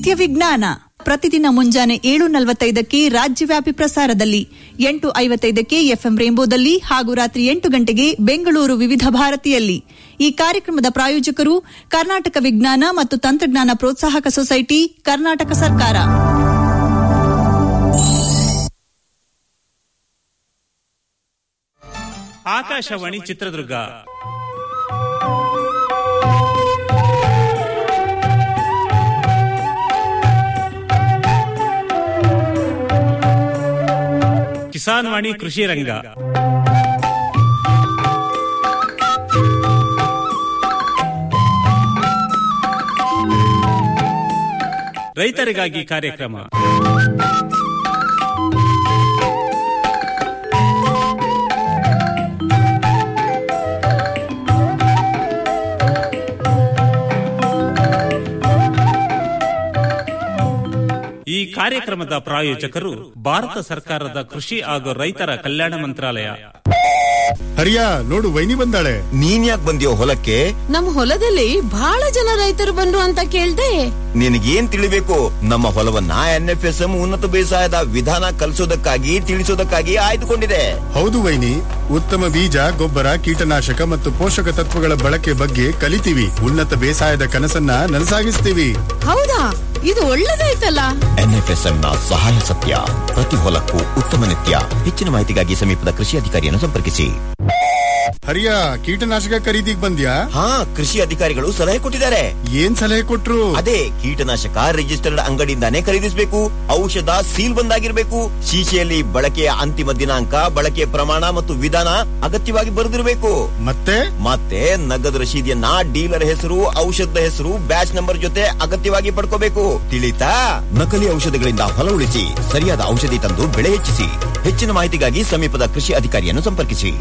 ನಿತ್ಯ ವಿಜ್ಞಾನ ಪ್ರತಿದಿನ ಮುಂಜಾನೆ ಏಳು ನಲವತ್ತೈದಕ್ಕೆ ರಾಜ್ಯವ್ಯಾಪಿ ಪ್ರಸಾರದಲ್ಲಿ ಎಂಟು ಐವತ್ತೈದಕ್ಕೆ ಎಫ್ಎಂ ರೇಂಬೋದಲ್ಲಿ ಹಾಗೂ ರಾತ್ರಿ ಎಂಟು ಗಂಟೆಗೆ ಬೆಂಗಳೂರು ವಿವಿಧ ಭಾರತಿಯಲ್ಲಿ ಈ ಕಾರ್ಯಕ್ರಮದ ಪ್ರಾಯೋಜಕರು ಕರ್ನಾಟಕ ವಿಜ್ಞಾನ ಮತ್ತು ತಂತ್ರಜ್ಞಾನ ಪ್ರೋತ್ಸಾಹಕ ಸೊಸೈಟಿ ಕರ್ನಾಟಕ ಸರ್ಕಾರ ಆಕಾಶವಾಣಿ ಚಿತ್ರದುರ್ಗ ಕಿಸಾನ್ ವಾಣಿ ಕೃಷಿ ರಂಗ ರೈತರಿಗಾಗಿ ಕಾರ್ಯಕ್ರಮ ಈ ಕಾರ್ಯಕ್ರಮದ ಪ್ರಾಯೋಜಕರು ಭಾರತ ಸರ್ಕಾರದ ಕೃಷಿ ಹಾಗೂ ರೈತರ ಕಲ್ಯಾಣ ಮಂತ್ರಾಲಯ ಹರಿಯ ನೋಡು ವೈನಿ ಬಂದಾಳೆ ನೀನ್ ಯಾಕೆ ಬಂದಿಯೋ ಹೊಲಕ್ಕೆ ನಮ್ ಹೊಲದಲ್ಲಿ ಬಹಳ ಜನ ರೈತರು ಬಂದ್ರು ಅಂತ ಕೇಳ್ದೆ ನಿನಗೇನ್ ತಿಳಿಬೇಕು ನಮ್ಮ ಹೊಲವನ್ನ ಎನ್ ಎಫ್ ಎಸ್ ಎಂ ಉನ್ನತ ಬೇಸಾಯದ ವಿಧಾನ ಕಲಿಸೋದಕ್ಕಾಗಿ ತಿಳಿಸೋದಕ್ಕಾಗಿ ಆಯ್ದುಕೊಂಡಿದೆ ಹೌದು ವೈನಿ ಉತ್ತಮ ಬೀಜ ಗೊಬ್ಬರ ಕೀಟನಾಶಕ ಮತ್ತು ಪೋಷಕ ತತ್ವಗಳ ಬಳಕೆ ಬಗ್ಗೆ ಕಲಿತೀವಿ ಉನ್ನತ ಬೇಸಾಯದ ಕನಸನ್ನ ನನಸಾಗಿಸ್ತೀವಿ ಹೌದಾ ಇದು ಒಳ್ಳೇದಾಯ್ತಲ್ಲ ಎನ್ ಎಫ್ ಎಸ್ ಎಂ ನ ಸಹಾಯ ಸತ್ಯ ಪ್ರತಿ ಹೊಲಕ್ಕೂ ಉತ್ತಮ ನಿತ್ಯ ಹೆಚ್ಚಿನ ಮಾಹಿತಿಗಾಗಿ ಸಮೀಪದ ಕೃಷಿ ಅಧಿಕಾರಿಯನ್ನು ಸಂಪರ್ಕಿಸಿ ಹರಿಯ ಕೀಟನಾಶಕ ಖರೀದಿಗ್ ಬಂದ್ಯಾ ಹಾ ಕೃಷಿ ಅಧಿಕಾರಿಗಳು ಸಲಹೆ ಕೊಟ್ಟಿದ್ದಾರೆ ಏನ್ ಸಲಹೆ ಕೊಟ್ರು ಅದೇ ಕೀಟನಾಶಕ ರಿಜಿಸ್ಟರ್ಡ್ ಅಂಗಡಿಯಿಂದಾನೇ ಖರೀದಿಸಬೇಕು ಔಷಧ ಸೀಲ್ ಬಂದಾಗಿರ್ಬೇಕು ಶೀಶೆಯಲ್ಲಿ ಬಳಕೆಯ ಅಂತಿಮ ದಿನಾಂಕ ಬಳಕೆಯ ಪ್ರಮಾಣ ಮತ್ತು ವಿಧಾನ ಅಗತ್ಯವಾಗಿ ಬರೆದಿರಬೇಕು ಮತ್ತೆ ಮತ್ತೆ ನಗದು ರಶೀದಿಯನ್ನ ಡೀಲರ್ ಹೆಸರು ಔಷಧದ ಹೆಸರು ಬ್ಯಾಚ್ ನಂಬರ್ ಜೊತೆ ಅಗತ್ಯವಾಗಿ ಪಡ್ಕೋಬೇಕು ತಿಳಿತಾ ನಕಲಿ ಔಷಧಗಳಿಂದ ಹೊಲ ಉಳಿಸಿ ಸರಿಯಾದ ಔಷಧಿ ತಂದು ಬೆಳೆ ಹೆಚ್ಚಿಸಿ ಹೆಚ್ಚಿನ ಮಾಹಿತಿಗಾಗಿ ಸಮೀಪದ ಕೃಷಿ ಅಧಿಕಾರಿಯನ್ನು ಸಂಪರ್ಕಿಸಿ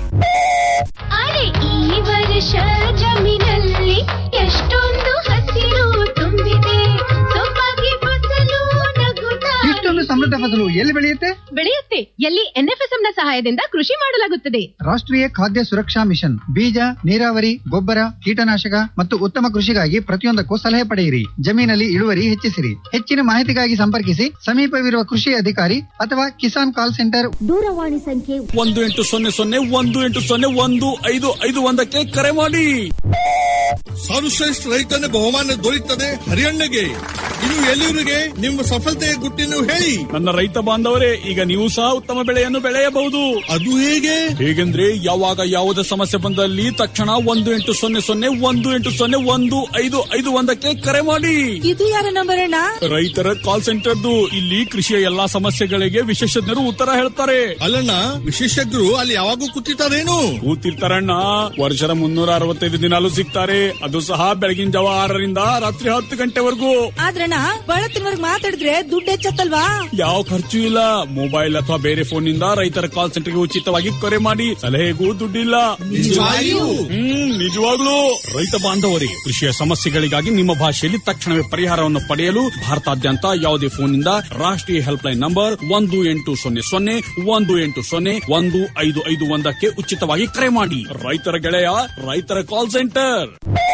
ಅರೆ ಈ ವರ್ಷ ಜಮೀನಲ್ಲಿ ಎಷ್ಟೊಂದು ಹಸಿರು ತುಂಬಿದೆ ಸೊಬಗೆ ಫಸಲು ನಗುತ್ತಾ ಇಷ್ಟೊಂದು ಸಮೃದ್ಧ ಫಸಲು ಎಲ್ಲಿ ಬೆಳೆಯುತ್ತೆ ಬೆಳೆಯುತ್ತೆ ಎಲ್ಲಿ ಎನ್ಎಫ್ಎಸ್ಎಂ ನ ಸಹಾಯದಿಂದ ಕೃಷಿ ಮಾಡಲಾಗುತ್ತದೆ ರಾಷ್ಟ್ರೀಯ ಖಾದ್ಯ ಸುರಕ್ಷಾ ಮಿಷನ್ ಬೀಜ ನೀರಾವರಿ ಗೊಬ್ಬರ ಕೀಟನಾಶಕ ಮತ್ತು ಉತ್ತಮ ಕೃಷಿಗಾಗಿ ಪ್ರತಿಯೊಂದಕ್ಕೂ ಸಲಹೆ ಪಡೆಯಿರಿ ಜಮೀನಲ್ಲಿ ಇಳುವರಿ ಹೆಚ್ಚಿಸಿರಿ ಹೆಚ್ಚಿನ ಮಾಹಿತಿಗಾಗಿ ಸಂಪರ್ಕಿಸಿ ಸಮೀಪವಿರುವ ಕೃಷಿ ಅಧಿಕಾರಿ ಅಥವಾ ಕಿಸಾನ್ ಕಾಲ್ ಸೆಂಟರ್ ದೂರವಾಣಿ ಸಂಖ್ಯೆ ಒಂದು ಎಂಟು ಸೊನ್ನೆ ಸೊನ್ನೆ ಒಂದು ಎಂಟು ಸೊನ್ನೆ ಒಂದು ಐದು ಐದು ಒಂದಕ್ಕೆ ಕರೆ ಮಾಡಿ ಸರ್ವಶ್ರೇಷ್ಠ ರೈತನ ಬಹುಮಾನ ದೊರೆಯುತ್ತದೆ ಹರಿಯಣ್ಣಗೆ ಇದು ಎಲ್ಲಿವರಿಗೆ ನಿಮ್ಮ ಸಫಲತೆಯ ಗುಟ್ಟಿನ ಹೇಳಿ ನನ್ನ ರೈತ ಬಾಂಧವರೇ ಈಗ ನೀವು ಸಹ ಉತ್ತಮ ಬೆಳೆಯನ್ನು ಬೆಳೆಯಬಹುದು ಅದು ಹೇಗೆ ಹೇಗೆಂದ್ರೆ ಯಾವಾಗ ಯಾವುದೇ ಸಮಸ್ಯೆ ಬಂದಲ್ಲಿ ತಕ್ಷಣ ಒಂದು ಎಂಟು ಸೊನ್ನೆ ಸೊನ್ನೆ ಒಂದು ಎಂಟು ಸೊನ್ನೆ ಒಂದು ಐದು ಐದು ಒಂದಕ್ಕೆ ಕರೆ ಮಾಡಿ ಇದು ಯಾರ ನಂಬರ್ ಅಣ್ಣ ರೈತರ ಕಾಲ್ ಸೆಂಟರ್ದು ಇಲ್ಲಿ ಕೃಷಿಯ ಎಲ್ಲಾ ಸಮಸ್ಯೆಗಳಿಗೆ ವಿಶೇಷಜ್ಞರು ಉತ್ತರ ಹೇಳ್ತಾರೆ ಅಲ್ಲಣ್ಣ ವಿಶೇಷಜ್ಞರು ಅಲ್ಲಿ ಯಾವಾಗೂ ಕೂತಿರ್ತಾರೇನು ಕೂತಿರ್ತಾರಣ್ಣ ವರ್ಷದ ಮುನ್ನೂರ ಅರವತ್ತೈದು ದಿನಾಲು ಸಿಗ್ತಾರೆ ಅದು ಸಹ ಬೆಳಗಿನ ಜಾವ ಆರರಿಂದ ರಾತ್ರಿ ಹತ್ತು ಗಂಟೆವರೆಗೂ ಆದ್ರಣ್ಣ ಬಳತ್ತಿನವರ್ಗ್ ಮಾತಾಡಿದ್ರೆ ದುಡ್ಡು ಹೆಚ್ಚತ್ತಲ್ವಾ ಯಾವ ಖರ್ಚು ಇಲ್ಲ ಮೊಬೈಲ್ ಅಥವಾ ಬೇರೆ ಫೋನ್ ನಿಂದ ರೈತರ ಕಾಲ್ ಸೆಂಟರ್ಗೆ ಉಚಿತವಾಗಿ ಕರೆ ಮಾಡಿ ಸಲಹೆಗೂ ದುಡ್ಡಿಲ್ಲ ನಿಜವಾಗಿಯೂ? ಹ್ಮ್ ನಿಜವಾಗ್ಲೂ ರೈತ ಬಾಂಧವರಿಗೆ ಕೃಷಿಯ ಸಮಸ್ಯೆಗಳಿಗಾಗಿ ನಿಮ್ಮ ಭಾಷೆಯಲ್ಲಿ ತಕ್ಷಣವೇ ಪರಿಹಾರವನ್ನು ಪಡೆಯಲು ಭಾರತಾದ್ಯಂತ ಯಾವುದೇ ಫೋನ್ ನಿಂದ ರಾಷ್ಟ್ರೀಯ ಹೆಲ್ಪ್ ಲೈನ್ ನಂಬರ್ ಒಂದು ಎಂಟು ಸೊನ್ನೆ ಸೊನ್ನೆ ಒಂದು ಎಂಟು ಸೊನ್ನೆ ಒಂದು ಐದು ಐದು ಒಂದಕ್ಕೆ ಉಚಿತವಾಗಿ ಕರೆ ಮಾಡಿ ರೈತರ ಗೆಳೆಯ ರೈತರ ಕಾಲ್ ಸೆಂಟರ್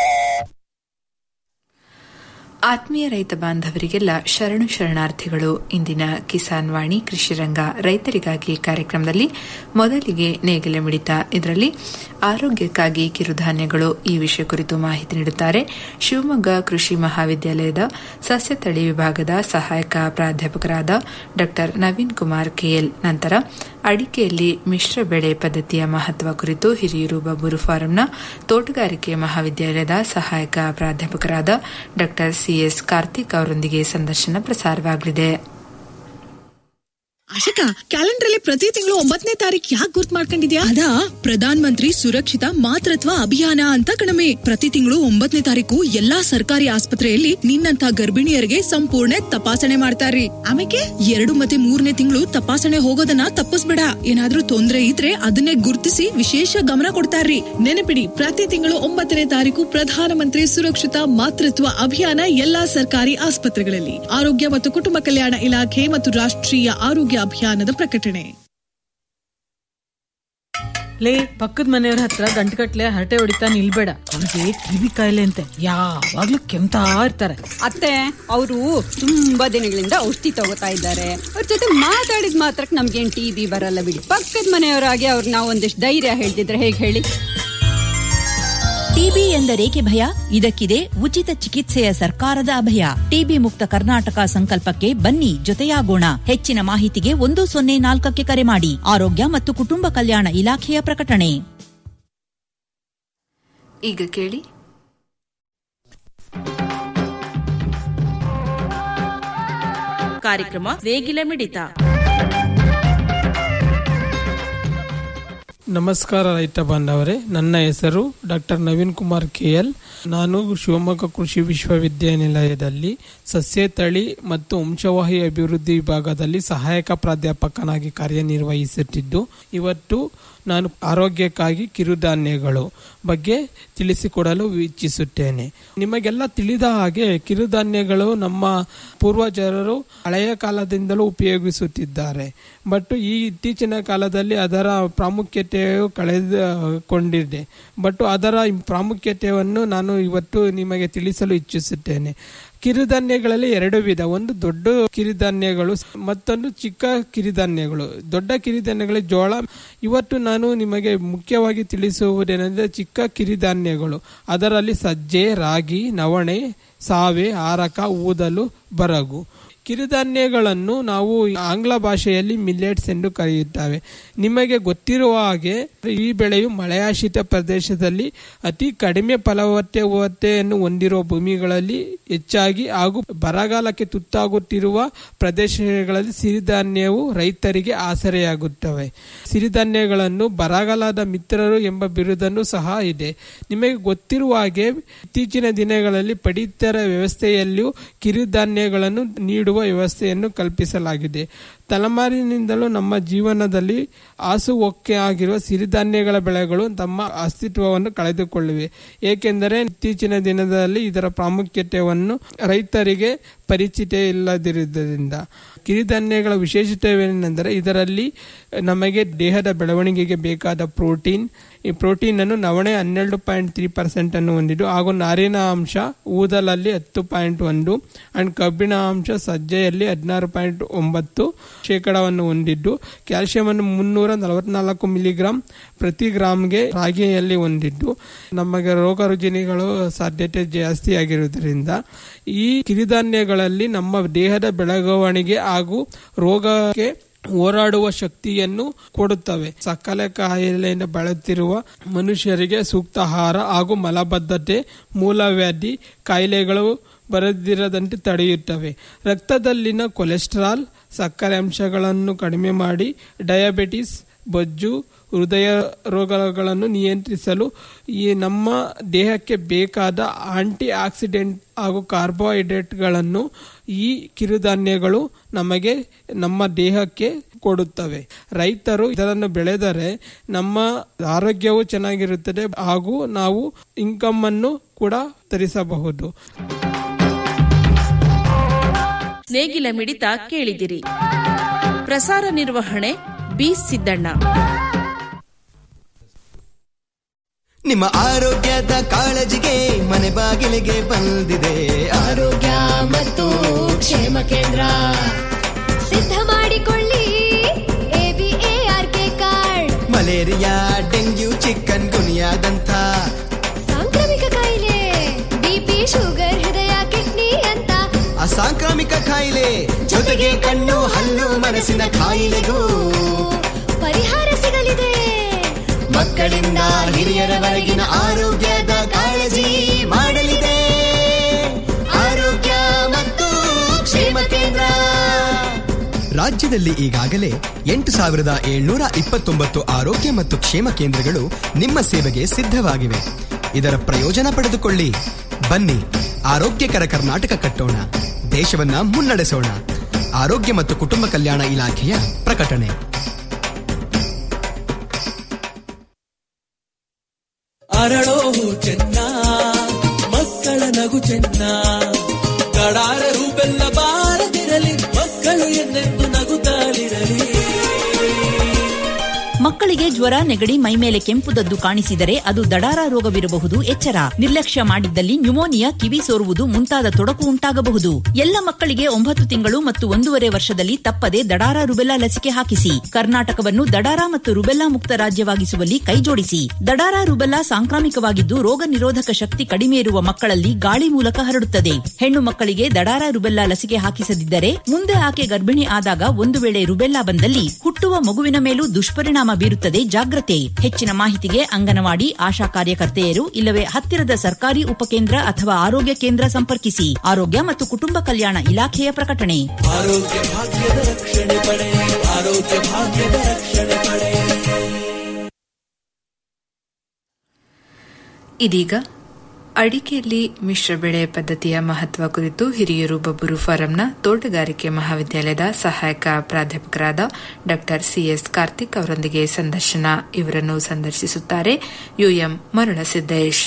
ಆತ್ಮೀಯ ರೈತ ಬಾಂಧವರಿಗೆಲ್ಲ ಶರಣು ಶರಣಾರ್ಥಿಗಳು ಇಂದಿನ ಕಿಸಾನ್ ವಾಣಿ ಕೃಷಿ ರಂಗ ರೈತರಿಗಾಗಿ ಕಾರ್ಯಕ್ರಮದಲ್ಲಿ ಮೊದಲಿಗೆ ನೇಗಿಲೆ ಮಿಡಿತ ಇದರಲ್ಲಿ ಆರೋಗ್ಯಕ್ಕಾಗಿ ಕಿರುಧಾನ್ಯಗಳು ಈ ವಿಷಯ ಕುರಿತು ಮಾಹಿತಿ ನೀಡುತ್ತಾರೆ ಶಿವಮೊಗ್ಗ ಕೃಷಿ ಮಹಾವಿದ್ಯಾಲಯದ ಸಸ್ಯ ತಳಿ ವಿಭಾಗದ ಸಹಾಯಕ ಪ್ರಾಧ್ಯಾಪಕರಾದ ಡಾ ನವೀನ್ ಕುಮಾರ್ ಕೆಎಲ್ ನಂತರ ಅಡಿಕೆಯಲ್ಲಿ ಮಿಶ್ರ ಬೆಳೆ ಪದ್ಧತಿಯ ಮಹತ್ವ ಕುರಿತು ಹಿರಿಯೂರು ಬಬ್ಬೂರು ಫಾರಂನ ತೋಟಗಾರಿಕೆ ಮಹಾವಿದ್ಯಾಲಯದ ಸಹಾಯಕ ಪ್ರಾಧ್ಯಾಪಕರಾದ ಡಾ ಸಿಎಸ್ ಕಾರ್ತಿಕ್ ಅವರೊಂದಿಗೆ ಸಂದರ್ಶನ ಪ್ರಸಾರವಾಗಲಿದೆ ಆಶಿಕಾ ಕ್ಯಾಲೆಂಡರ್ ಅಲ್ಲಿ ಪ್ರತಿ ತಿಂಗಳು ಒಂಬತ್ತನೇ ತಾರೀಕು ಯಾಕೆ ಗುರ್ತ್ ಮಾಡ್ಕೊಂಡಿದ್ಯಾ ಅದಾ ಪ್ರಧಾನ್ ಮಂತ್ರಿ ಸುರಕ್ಷಿತ ಮಾತೃತ್ವ ಅಭಿಯಾನ ಅಂತ ಕಣಮೆ ಪ್ರತಿ ತಿಂಗಳು ಒಂಬತ್ತನೇ ತಾರೀಕು ಎಲ್ಲಾ ಸರ್ಕಾರಿ ಆಸ್ಪತ್ರೆಯಲ್ಲಿ ನಿನ್ನಂತ ಗರ್ಭಿಣಿಯರಿಗೆ ಸಂಪೂರ್ಣ ತಪಾಸಣೆ ಮಾಡ್ತಾರ್ರಿ ಆಮೇಲೆ ಎರಡು ಮತ್ತೆ ಮೂರನೇ ತಿಂಗಳು ತಪಾಸಣೆ ಹೋಗೋದನ್ನ ತಪ್ಪಿಸ್ಬೇಡ ಏನಾದ್ರೂ ತೊಂದ್ರೆ ಇದ್ರೆ ಅದನ್ನೇ ಗುರುತಿಸಿ ವಿಶೇಷ ಗಮನ ಕೊಡ್ತಾರ್ರಿ ನೆನಪಿಡಿ ಪ್ರತಿ ತಿಂಗಳು ಒಂಬತ್ತನೇ ತಾರೀಕು ಪ್ರಧಾನಮಂತ್ರಿ ಸುರಕ್ಷಿತ ಮಾತೃತ್ವ ಅಭಿಯಾನ ಎಲ್ಲಾ ಸರ್ಕಾರಿ ಆಸ್ಪತ್ರೆಗಳಲ್ಲಿ ಆರೋಗ್ಯ ಮತ್ತು ಕುಟುಂಬ ಕಲ್ಯಾಣ ಇಲಾಖೆ ಮತ್ತು ರಾಷ್ಟ್ರೀಯ ಆರೋಗ್ಯ ಅಭಿಯಾನದ ಪ್ರಕಟಣೆ ಲೇ ಪಕ್ಕದ ಮನೆಯವ್ರ ಹತ್ರ ಗಂಟುಗಟ್ಲೆ ಹರಟೆ ಹೊಡಿತಾ ನಿಲ್ಬೇಡ ಅವ್ರಿಗೆ ಕಿವಿ ಕಾಯಿಲೆ ಅಂತೆ ಯಾವಾಗ್ಲೂ ಕೆಮ್ತಾ ಇರ್ತಾರೆ ಅತ್ತೆ ಅವರು ತುಂಬಾ ದಿನಗಳಿಂದ ಔಷಧಿ ತಗೋತಾ ಇದ್ದಾರೆ ಅವ್ರ ಜೊತೆ ಮಾತಾಡಿದ ಮಾತ್ರಕ್ಕೆ ನಮ್ಗೇನ್ ಟಿ ಬಿ ಬರಲ್ಲ ಬಿಡಿ ಪಕ್ಕದ ಮನೆಯವರಾಗಿ ಅವ್ರು ನಾವು ಒಂದಿಷ್ಟು ಧೈರ್ಯ ಹೇಳ್ತಿದ್ರೆ ಹೇಗೆ ಹೇಳಿ ಟಿಬಿ ಎಂದರೇಕೆ ಭಯ ಇದಕ್ಕಿದೆ ಉಚಿತ ಚಿಕಿತ್ಸೆಯ ಸರ್ಕಾರದ ಅಭಯ ಟಿಬಿ ಮುಕ್ತ ಕರ್ನಾಟಕ ಸಂಕಲ್ಪಕ್ಕೆ ಬನ್ನಿ ಜೊತೆಯಾಗೋಣ ಹೆಚ್ಚಿನ ಮಾಹಿತಿಗೆ ಒಂದು ಸೊನ್ನೆ ನಾಲ್ಕಕ್ಕೆ ಕರೆ ಮಾಡಿ ಆರೋಗ್ಯ ಮತ್ತು ಕುಟುಂಬ ಕಲ್ಯಾಣ ಇಲಾಖೆಯ ಪ್ರಕಟಣೆ ಈಗ ಕೇಳಿ ಕಾರ್ಯಕ್ರಮ ನೇಗಿಲ ಮಿಡಿತ ನಮಸ್ಕಾರ ರೈತ ಬಾಂಧವರೇ ನನ್ನ ಹೆಸರು ಡಾಕ್ಟರ್ ನವೀನ್ ಕುಮಾರ್ ಕೆಎಲ್ ನಾನು ಶಿವಮೊಗ್ಗ ಕೃಷಿ ವಿಶ್ವವಿದ್ಯಾನಿಲಯದಲ್ಲಿ ಸಸ್ಯ ತಳಿ ಮತ್ತು ವಂಶವಾಹಿ ಅಭಿವೃದ್ಧಿ ವಿಭಾಗದಲ್ಲಿ ಸಹಾಯಕ ಪ್ರಾಧ್ಯಾಪಕನಾಗಿ ಕಾರ್ಯನಿರ್ವಹಿಸುತ್ತಿದ್ದು ಇವತ್ತು ನಾನು ಆರೋಗ್ಯಕ್ಕಾಗಿ ಕಿರುಧಾನ್ಯಗಳು ಬಗ್ಗೆ ತಿಳಿಸಿಕೊಡಲು ಇಚ್ಛಿಸುತ್ತೇನೆ ನಿಮಗೆಲ್ಲ ತಿಳಿದ ಹಾಗೆ ಕಿರುಧಾನ್ಯಗಳು ನಮ್ಮ ಪೂರ್ವಜರು ಹಳೆಯ ಕಾಲದಿಂದಲೂ ಉಪಯೋಗಿಸುತ್ತಿದ್ದಾರೆ ಬಟ್ ಈ ಇತ್ತೀಚಿನ ಕಾಲದಲ್ಲಿ ಅದರ ಪ್ರಾಮುಖ್ಯತೆಯು ಕಳೆದುಕೊಂಡಿದೆ ಬಟ್ ಅದರ ಪ್ರಾಮುಖ್ಯತೆಯನ್ನು ನಾನು ಇವತ್ತು ನಿಮಗೆ ತಿಳಿಸಲು ಇಚ್ಛಿಸುತ್ತೇನೆ ಕಿರುಧಾನ್ಯಗಳಲ್ಲಿ ಎರಡು ವಿಧ ಒಂದು ದೊಡ್ಡ ಕಿರುಧಾನ್ಯಗಳು ಮತ್ತೊಂದು ಚಿಕ್ಕ ಕಿರುಧಾನ್ಯಗಳು ದೊಡ್ಡ ಕಿರುಧಾನ್ಯಗಳು ಜೋಳ ಇವತ್ತು ನಾನು ನಿಮಗೆ ಮುಖ್ಯವಾಗಿ ತಿಳಿಸುವುದೇನೆಂದರೆ ಚಿಕ್ಕ ಕಿರುಧಾನ್ಯಗಳು ಅದರಲ್ಲಿ ಸಜ್ಜೆ ರಾಗಿ ನವಣೆ ಸಾವೆ ಆರಕ ಊದಲು ಬರಗು ಕಿರುಧಾನ್ಯಗಳನ್ನು ನಾವು ಆಂಗ್ಲ ಭಾಷೆಯಲ್ಲಿ ಮಿಲ್ಲೆಟ್ಸ್ ಎಂದು ಕರೆಯುತ್ತೇವೆ ನಿಮಗೆ ಗೊತ್ತಿರುವ ಹಾಗೆ ಈ ಬೆಳೆಯು ಮಳೆಯಾಶ್ರಿತ ಪ್ರದೇಶದಲ್ಲಿ ಅತಿ ಕಡಿಮೆ ಫಲವತ್ತತೆಯನ್ನು ಹೊಂದಿರುವ ಭೂಮಿಗಳಲ್ಲಿ ಹೆಚ್ಚಾಗಿ ಹಾಗೂ ಬರಗಾಲಕ್ಕೆ ತುತ್ತಾಗುತ್ತಿರುವ ಪ್ರದೇಶಗಳಲ್ಲಿ ಸಿರಿಧಾನ್ಯವು ರೈತರಿಗೆ ಆಸರೆಯಾಗುತ್ತವೆ ಸಿರಿಧಾನ್ಯಗಳನ್ನು ಬರಗಾಲದ ಮಿತ್ರರು ಎಂಬ ಬಿರುದನ್ನು ಸಹ ಇದೆ ನಿಮಗೆ ಗೊತ್ತಿರುವ ಹಾಗೆ ಇತ್ತೀಚಿನ ದಿನಗಳಲ್ಲಿ ಪಡಿತರ ವ್ಯವಸ್ಥೆಯಲ್ಲಿಯೂ ಕಿರುಧಾನ್ಯಗಳನ್ನು ನೀಡುವ ವ್ಯವಸ್ಥೆಯನ್ನು ಕಲ್ಪಿಸಲಾಗಿದೆ ತಲೆಮಾರಿನಿಂದಲೂ ನಮ್ಮ ಜೀವನದಲ್ಲಿ ಹಾಸುಹೊಕ್ಕೆ ಆಗಿರುವ ಸಿರಿಧಾನ್ಯಗಳ ಬೆಳೆಗಳು ತಮ್ಮ ಅಸ್ತಿತ್ವವನ್ನು ಕಳೆದುಕೊಳ್ಳಿವೆ ಏಕೆಂದರೆ ಇತ್ತೀಚಿನ ದಿನದಲ್ಲಿ ಇದರ ಪ್ರಾಮುಖ್ಯತೆಯನ್ನು ರೈತರಿಗೆ ಪರಿಚಿತ ಇಲ್ಲದಿರುವುದರಿಂದ ಕಿರಿಧಾನ್ಯಗಳ ವಿಶೇಷತೆವೇನೆಂದರೆ ಇದರಲ್ಲಿ ನಮಗೆ ದೇಹದ ಬೆಳವಣಿಗೆಗೆ ಬೇಕಾದ ಪ್ರೋಟೀನ್ ಈ ಪ್ರೋಟೀನ್ ಅನ್ನು ನವಣೆ ಹನ್ನೆರಡು ಪಾಯಿಂಟ್ ತ್ರೀ ಪರ್ಸೆಂಟ್ ಅನ್ನು ಹೊಂದಿದ್ದು ಹಾಗೂ ನಾರಿನ ಅಂಶ ಊದಲಲ್ಲಿ ಹತ್ತು ಪಾಯಿಂಟ್ ಒಂದು ಅಂಡ್ ಕಬ್ಬಿಣ ಅಂಶ ಸಜ್ಜೆಯಲ್ಲಿ ಹದಿನಾರು ಪಾಯಿಂಟ್ ಒಂಬತ್ತು ಶೇಕಡವನ್ನು ಹೊಂದಿದ್ದು ಕ್ಯಾಲ್ಸಿಯಂ ಅನ್ನು ಮುನ್ನೂರ ನಲವತ್ನಾಲ್ಕು ಮಿಲಿಗ್ರಾಂ ಪ್ರತಿ ಗ್ರಾಮ್ಗೆ ರಾಗಿಯಲ್ಲಿ ಹೊಂದಿದ್ದು ನಮಗೆ ರೋಗ ರುಜಿನಿಗಳು ಸಾಧ್ಯತೆ ಜಾಸ್ತಿ ಆಗಿರುವುದರಿಂದ ಈ ಕಿರಿಧಾನ್ಯಗಳಲ್ಲಿ ನಮ್ಮ ದೇಹದ ಬೆಳವಣಿಗೆ ಹಾಗೂ ರೋಗಕ್ಕೆ ಹೋರಾಡುವ ಶಕ್ತಿಯನ್ನು ಕೊಡುತ್ತವೆ ಸಕ್ಕರೆ ಕಾಯಿಲೆಯಿಂದ ಬಳಲುತ್ತಿರುವ ಮನುಷ್ಯರಿಗೆ ಸೂಕ್ತ ಆಹಾರ ಹಾಗೂ ಮಲಬದ್ಧತೆ ಮೂಲವ್ಯಾಧಿ ಕಾಯಿಲೆಗಳು ಬರದಿರದಂತೆ ತಡೆಯುತ್ತವೆ ರಕ್ತದಲ್ಲಿನ ಕೊಲೆಸ್ಟ್ರಾಲ್ ಸಕ್ಕರೆ ಅಂಶಗಳನ್ನು ಕಡಿಮೆ ಮಾಡಿ ಡಯಾಬಿಟಿಸ್ ಬೊಜ್ಜು ಹೃದಯ ರೋಗಗಳನ್ನು ನಿಯಂತ್ರಿಸಲು ಈ ನಮ್ಮ ದೇಹಕ್ಕೆ ಬೇಕಾದ ಆಂಟಿ ಆಕ್ಸಿಡೆಂಟ್ ಹಾಗೂ ಕಾರ್ಬೋಹೈಡ್ರೇಟ್ಗಳನ್ನು ಈ ಕಿರುಧಾನ್ಯಗಳು ನಮಗೆ ನಮ್ಮ ದೇಹಕ್ಕೆ ಕೊಡುತ್ತವೆ ರೈತರು ಇದನ್ನು ಬೆಳೆದರೆ ನಮ್ಮ ಆರೋಗ್ಯವು ಚೆನ್ನಾಗಿರುತ್ತದೆ ಹಾಗೂ ನಾವು ಇನ್ಕಮ್ ಅನ್ನು ಕೂಡ ತರಿಸಬಹುದು ನೇಗಿಲ ಮಿಡಿತ ಕೇಳಿದಿರಿ ಪ್ರಸಾರ ನಿರ್ವಹಣೆ ಬಿ ಸಿದ್ದಣ್ಣ ನಿಮ್ಮ ಆರೋಗ್ಯದ ಕಾಳಜಿಗೆ ಮನೆ ಬಾಗಿಲಿಗೆ ಬಂದಿದೆ ಆರೋಗ್ಯ ಮತ್ತು ಕ್ಷೇಮ ಕೇಂದ್ರ ಸಿದ್ಧ ಮಾಡಿಕೊಳ್ಳಿ ಎಬಿಎಆರ್ಕೆ ಕಾರ್ಡ್ ಮಲೇರಿಯಾ ಡೆಂಗ್ಯೂ ಚಿಕನ್ ಗುನಿಯಾದಂಥ ಸಾಂಕ್ರಾಮಿಕ ಕಾಯಿಲೆ ಬಿಪಿ ಶುಗರ್ ಹೃದಯ ಕಿಡ್ನಿ ಅಂತ ಅಸಾಂಕ್ರಾಮಿಕ ಕಾಯಿಲೆ ಜೊತೆಗೆ ಕಣ್ಣು ಹಲ್ಲು ಮನಸ್ಸಿನ ಕಾಯಿಲೆಗೂ ಪರಿಹಾರ ಸಿಗಲಿದೆ ಮಕ್ಕಳಿಂದ ಹಿರಿಯರವರೆಗಿನ ಆರೋಗ್ಯದ ಕಾಳಜಿ ಮಾಡಲಿದೆ ಆರೋಗ್ಯ ಮತ್ತು ಕ್ಷೇಮ ಕೇಂದ್ರ ರಾಜ್ಯದಲ್ಲಿ ಈಗಾಗಲೇ ಎಂಟು ಸಾವಿರದ ಏಳ್ನೂರ ಇಪ್ಪತ್ತೊಂಬತ್ತು ಆರೋಗ್ಯ ಮತ್ತು ಕ್ಷೇಮ ಕೇಂದ್ರಗಳು ನಿಮ್ಮ ಸೇವೆಗೆ ಸಿದ್ಧವಾಗಿವೆ ಇದರ ಪ್ರಯೋಜನ ಪಡೆದುಕೊಳ್ಳಿ ಬನ್ನಿ ಆರೋಗ್ಯಕರ ಕರ್ನಾಟಕ ಕಟ್ಟೋಣ ದೇಶವನ್ನ ಮುನ್ನಡೆಸೋಣ ಆರೋಗ್ಯ ಮತ್ತು ಕುಟುಂಬ ಕಲ್ಯಾಣ ಇಲಾಖೆಯ ಪ್ರಕಟಣೆ ಅರಳೋ ಚೆನ್ನ ಮಕ್ಕಳ ನಗು ಚೆನ್ನ ಕಡಾರ ಹೂಬೆಲ್ಲ ಬಾರದಿರಲಿ ಮಕ್ಕಳು ಎನ್ನೆಂದು ನಗುತ್ತಾಲಿರಲಿ ಮಕ್ಕಳಿಗೆ ಜ್ವರ ನೆಗಡಿ ಮೈಮೇಲೆ ಕೆಂಪುದದ್ದು ಕಾಣಿಸಿದರೆ ಅದು ದಡಾರ ರೋಗವಿರಬಹುದು ಎಚ್ಚರ ನಿರ್ಲಕ್ಷ್ಯ ಮಾಡಿದ್ದಲ್ಲಿ ನ್ಯುಮೋನಿಯಾ ಕಿವಿ ಸೋರುವುದು ಮುಂತಾದ ತೊಡಕು ಉಂಟಾಗಬಹುದು ಎಲ್ಲ ಮಕ್ಕಳಿಗೆ ಒಂಬತ್ತು ತಿಂಗಳು ಮತ್ತು ಒಂದೂವರೆ ವರ್ಷದಲ್ಲಿ ತಪ್ಪದೆ ದಡಾರ ರುಬೆಲ್ಲಾ ಲಸಿಕೆ ಹಾಕಿಸಿ ಕರ್ನಾಟಕವನ್ನು ದಡಾರ ಮತ್ತು ರುಬೆಲ್ಲಾ ಮುಕ್ತ ರಾಜ್ಯವಾಗಿಸುವಲ್ಲಿ ಕೈಜೋಡಿಸಿ ದಡಾರ ರುಬೆಲ್ಲಾ ಸಾಂಕ್ರಾಮಿಕವಾಗಿದ್ದು ರೋಗ ನಿರೋಧಕ ಶಕ್ತಿ ಕಡಿಮೆ ಇರುವ ಮಕ್ಕಳಲ್ಲಿ ಗಾಳಿ ಮೂಲಕ ಹರಡುತ್ತದೆ ಹೆಣ್ಣು ಮಕ್ಕಳಿಗೆ ದಡಾರ ರುಬೆಲ್ಲಾ ಲಸಿಕೆ ಹಾಕಿಸದಿದ್ದರೆ ಮುಂದೆ ಆಕೆ ಗರ್ಭಿಣಿ ಆದಾಗ ಒಂದು ವೇಳೆ ರುಬೆಲ್ಲಾ ಬಂದಲ್ಲಿ ಹುಟ್ಟುವ ಮಗುವಿನ ಮೇಲೂ ದುಷ್ಪರಿಣಾಮ ಬೀರುತ್ತದೆ ಜಾಗ್ರತೆ ಹೆಚ್ಚಿನ ಮಾಹಿತಿಗೆ ಅಂಗನವಾಡಿ ಆಶಾ ಕಾರ್ಯಕರ್ತೆಯರು ಇಲ್ಲವೇ ಹತ್ತಿರದ ಸರ್ಕಾರಿ ಉಪಕೇಂದ್ರ ಅಥವಾ ಆರೋಗ್ಯ ಕೇಂದ್ರ ಸಂಪರ್ಕಿಸಿ ಆರೋಗ್ಯ ಮತ್ತು ಕುಟುಂಬ ಕಲ್ಯಾಣ ಇಲಾಖೆಯ ಪ್ರಕಟಣೆ ಆರೋಗ್ಯ ಭಾಗ್ಯದ ರಕ್ಷಣೆ ಪಡೆ ಆರೋಗ್ಯ ಭಾಗ್ಯದ ರಕ್ಷಣೆ ಪಡೆ ಇದೀಗ ಅಡಿಕೆಯಲ್ಲಿ ಮಿಶ್ರ ಬೆಳೆ ಪದ್ಧತಿಯ ಮಹತ್ವ ಕುರಿತು ಹಿರಿಯೂರು ಬಬ್ಬೂರು ಫಾರಂನ ತೋಟಗಾರಿಕೆ ಮಹಾವಿದ್ಯಾಲಯದ ಸಹಾಯಕ ಪ್ರಾಧ್ಯಾಪಕರಾದ ಡಾ ಸಿಎಸ್ ಕಾರ್ತಿಕ್ ಅವರೊಂದಿಗೆ ಸಂದರ್ಶನ ಇವರನ್ನು ಸಂದರ್ಶಿಸುತ್ತಾರೆ ಯುಎಂ ಮರುಳಸಿದ್ದೇಶ್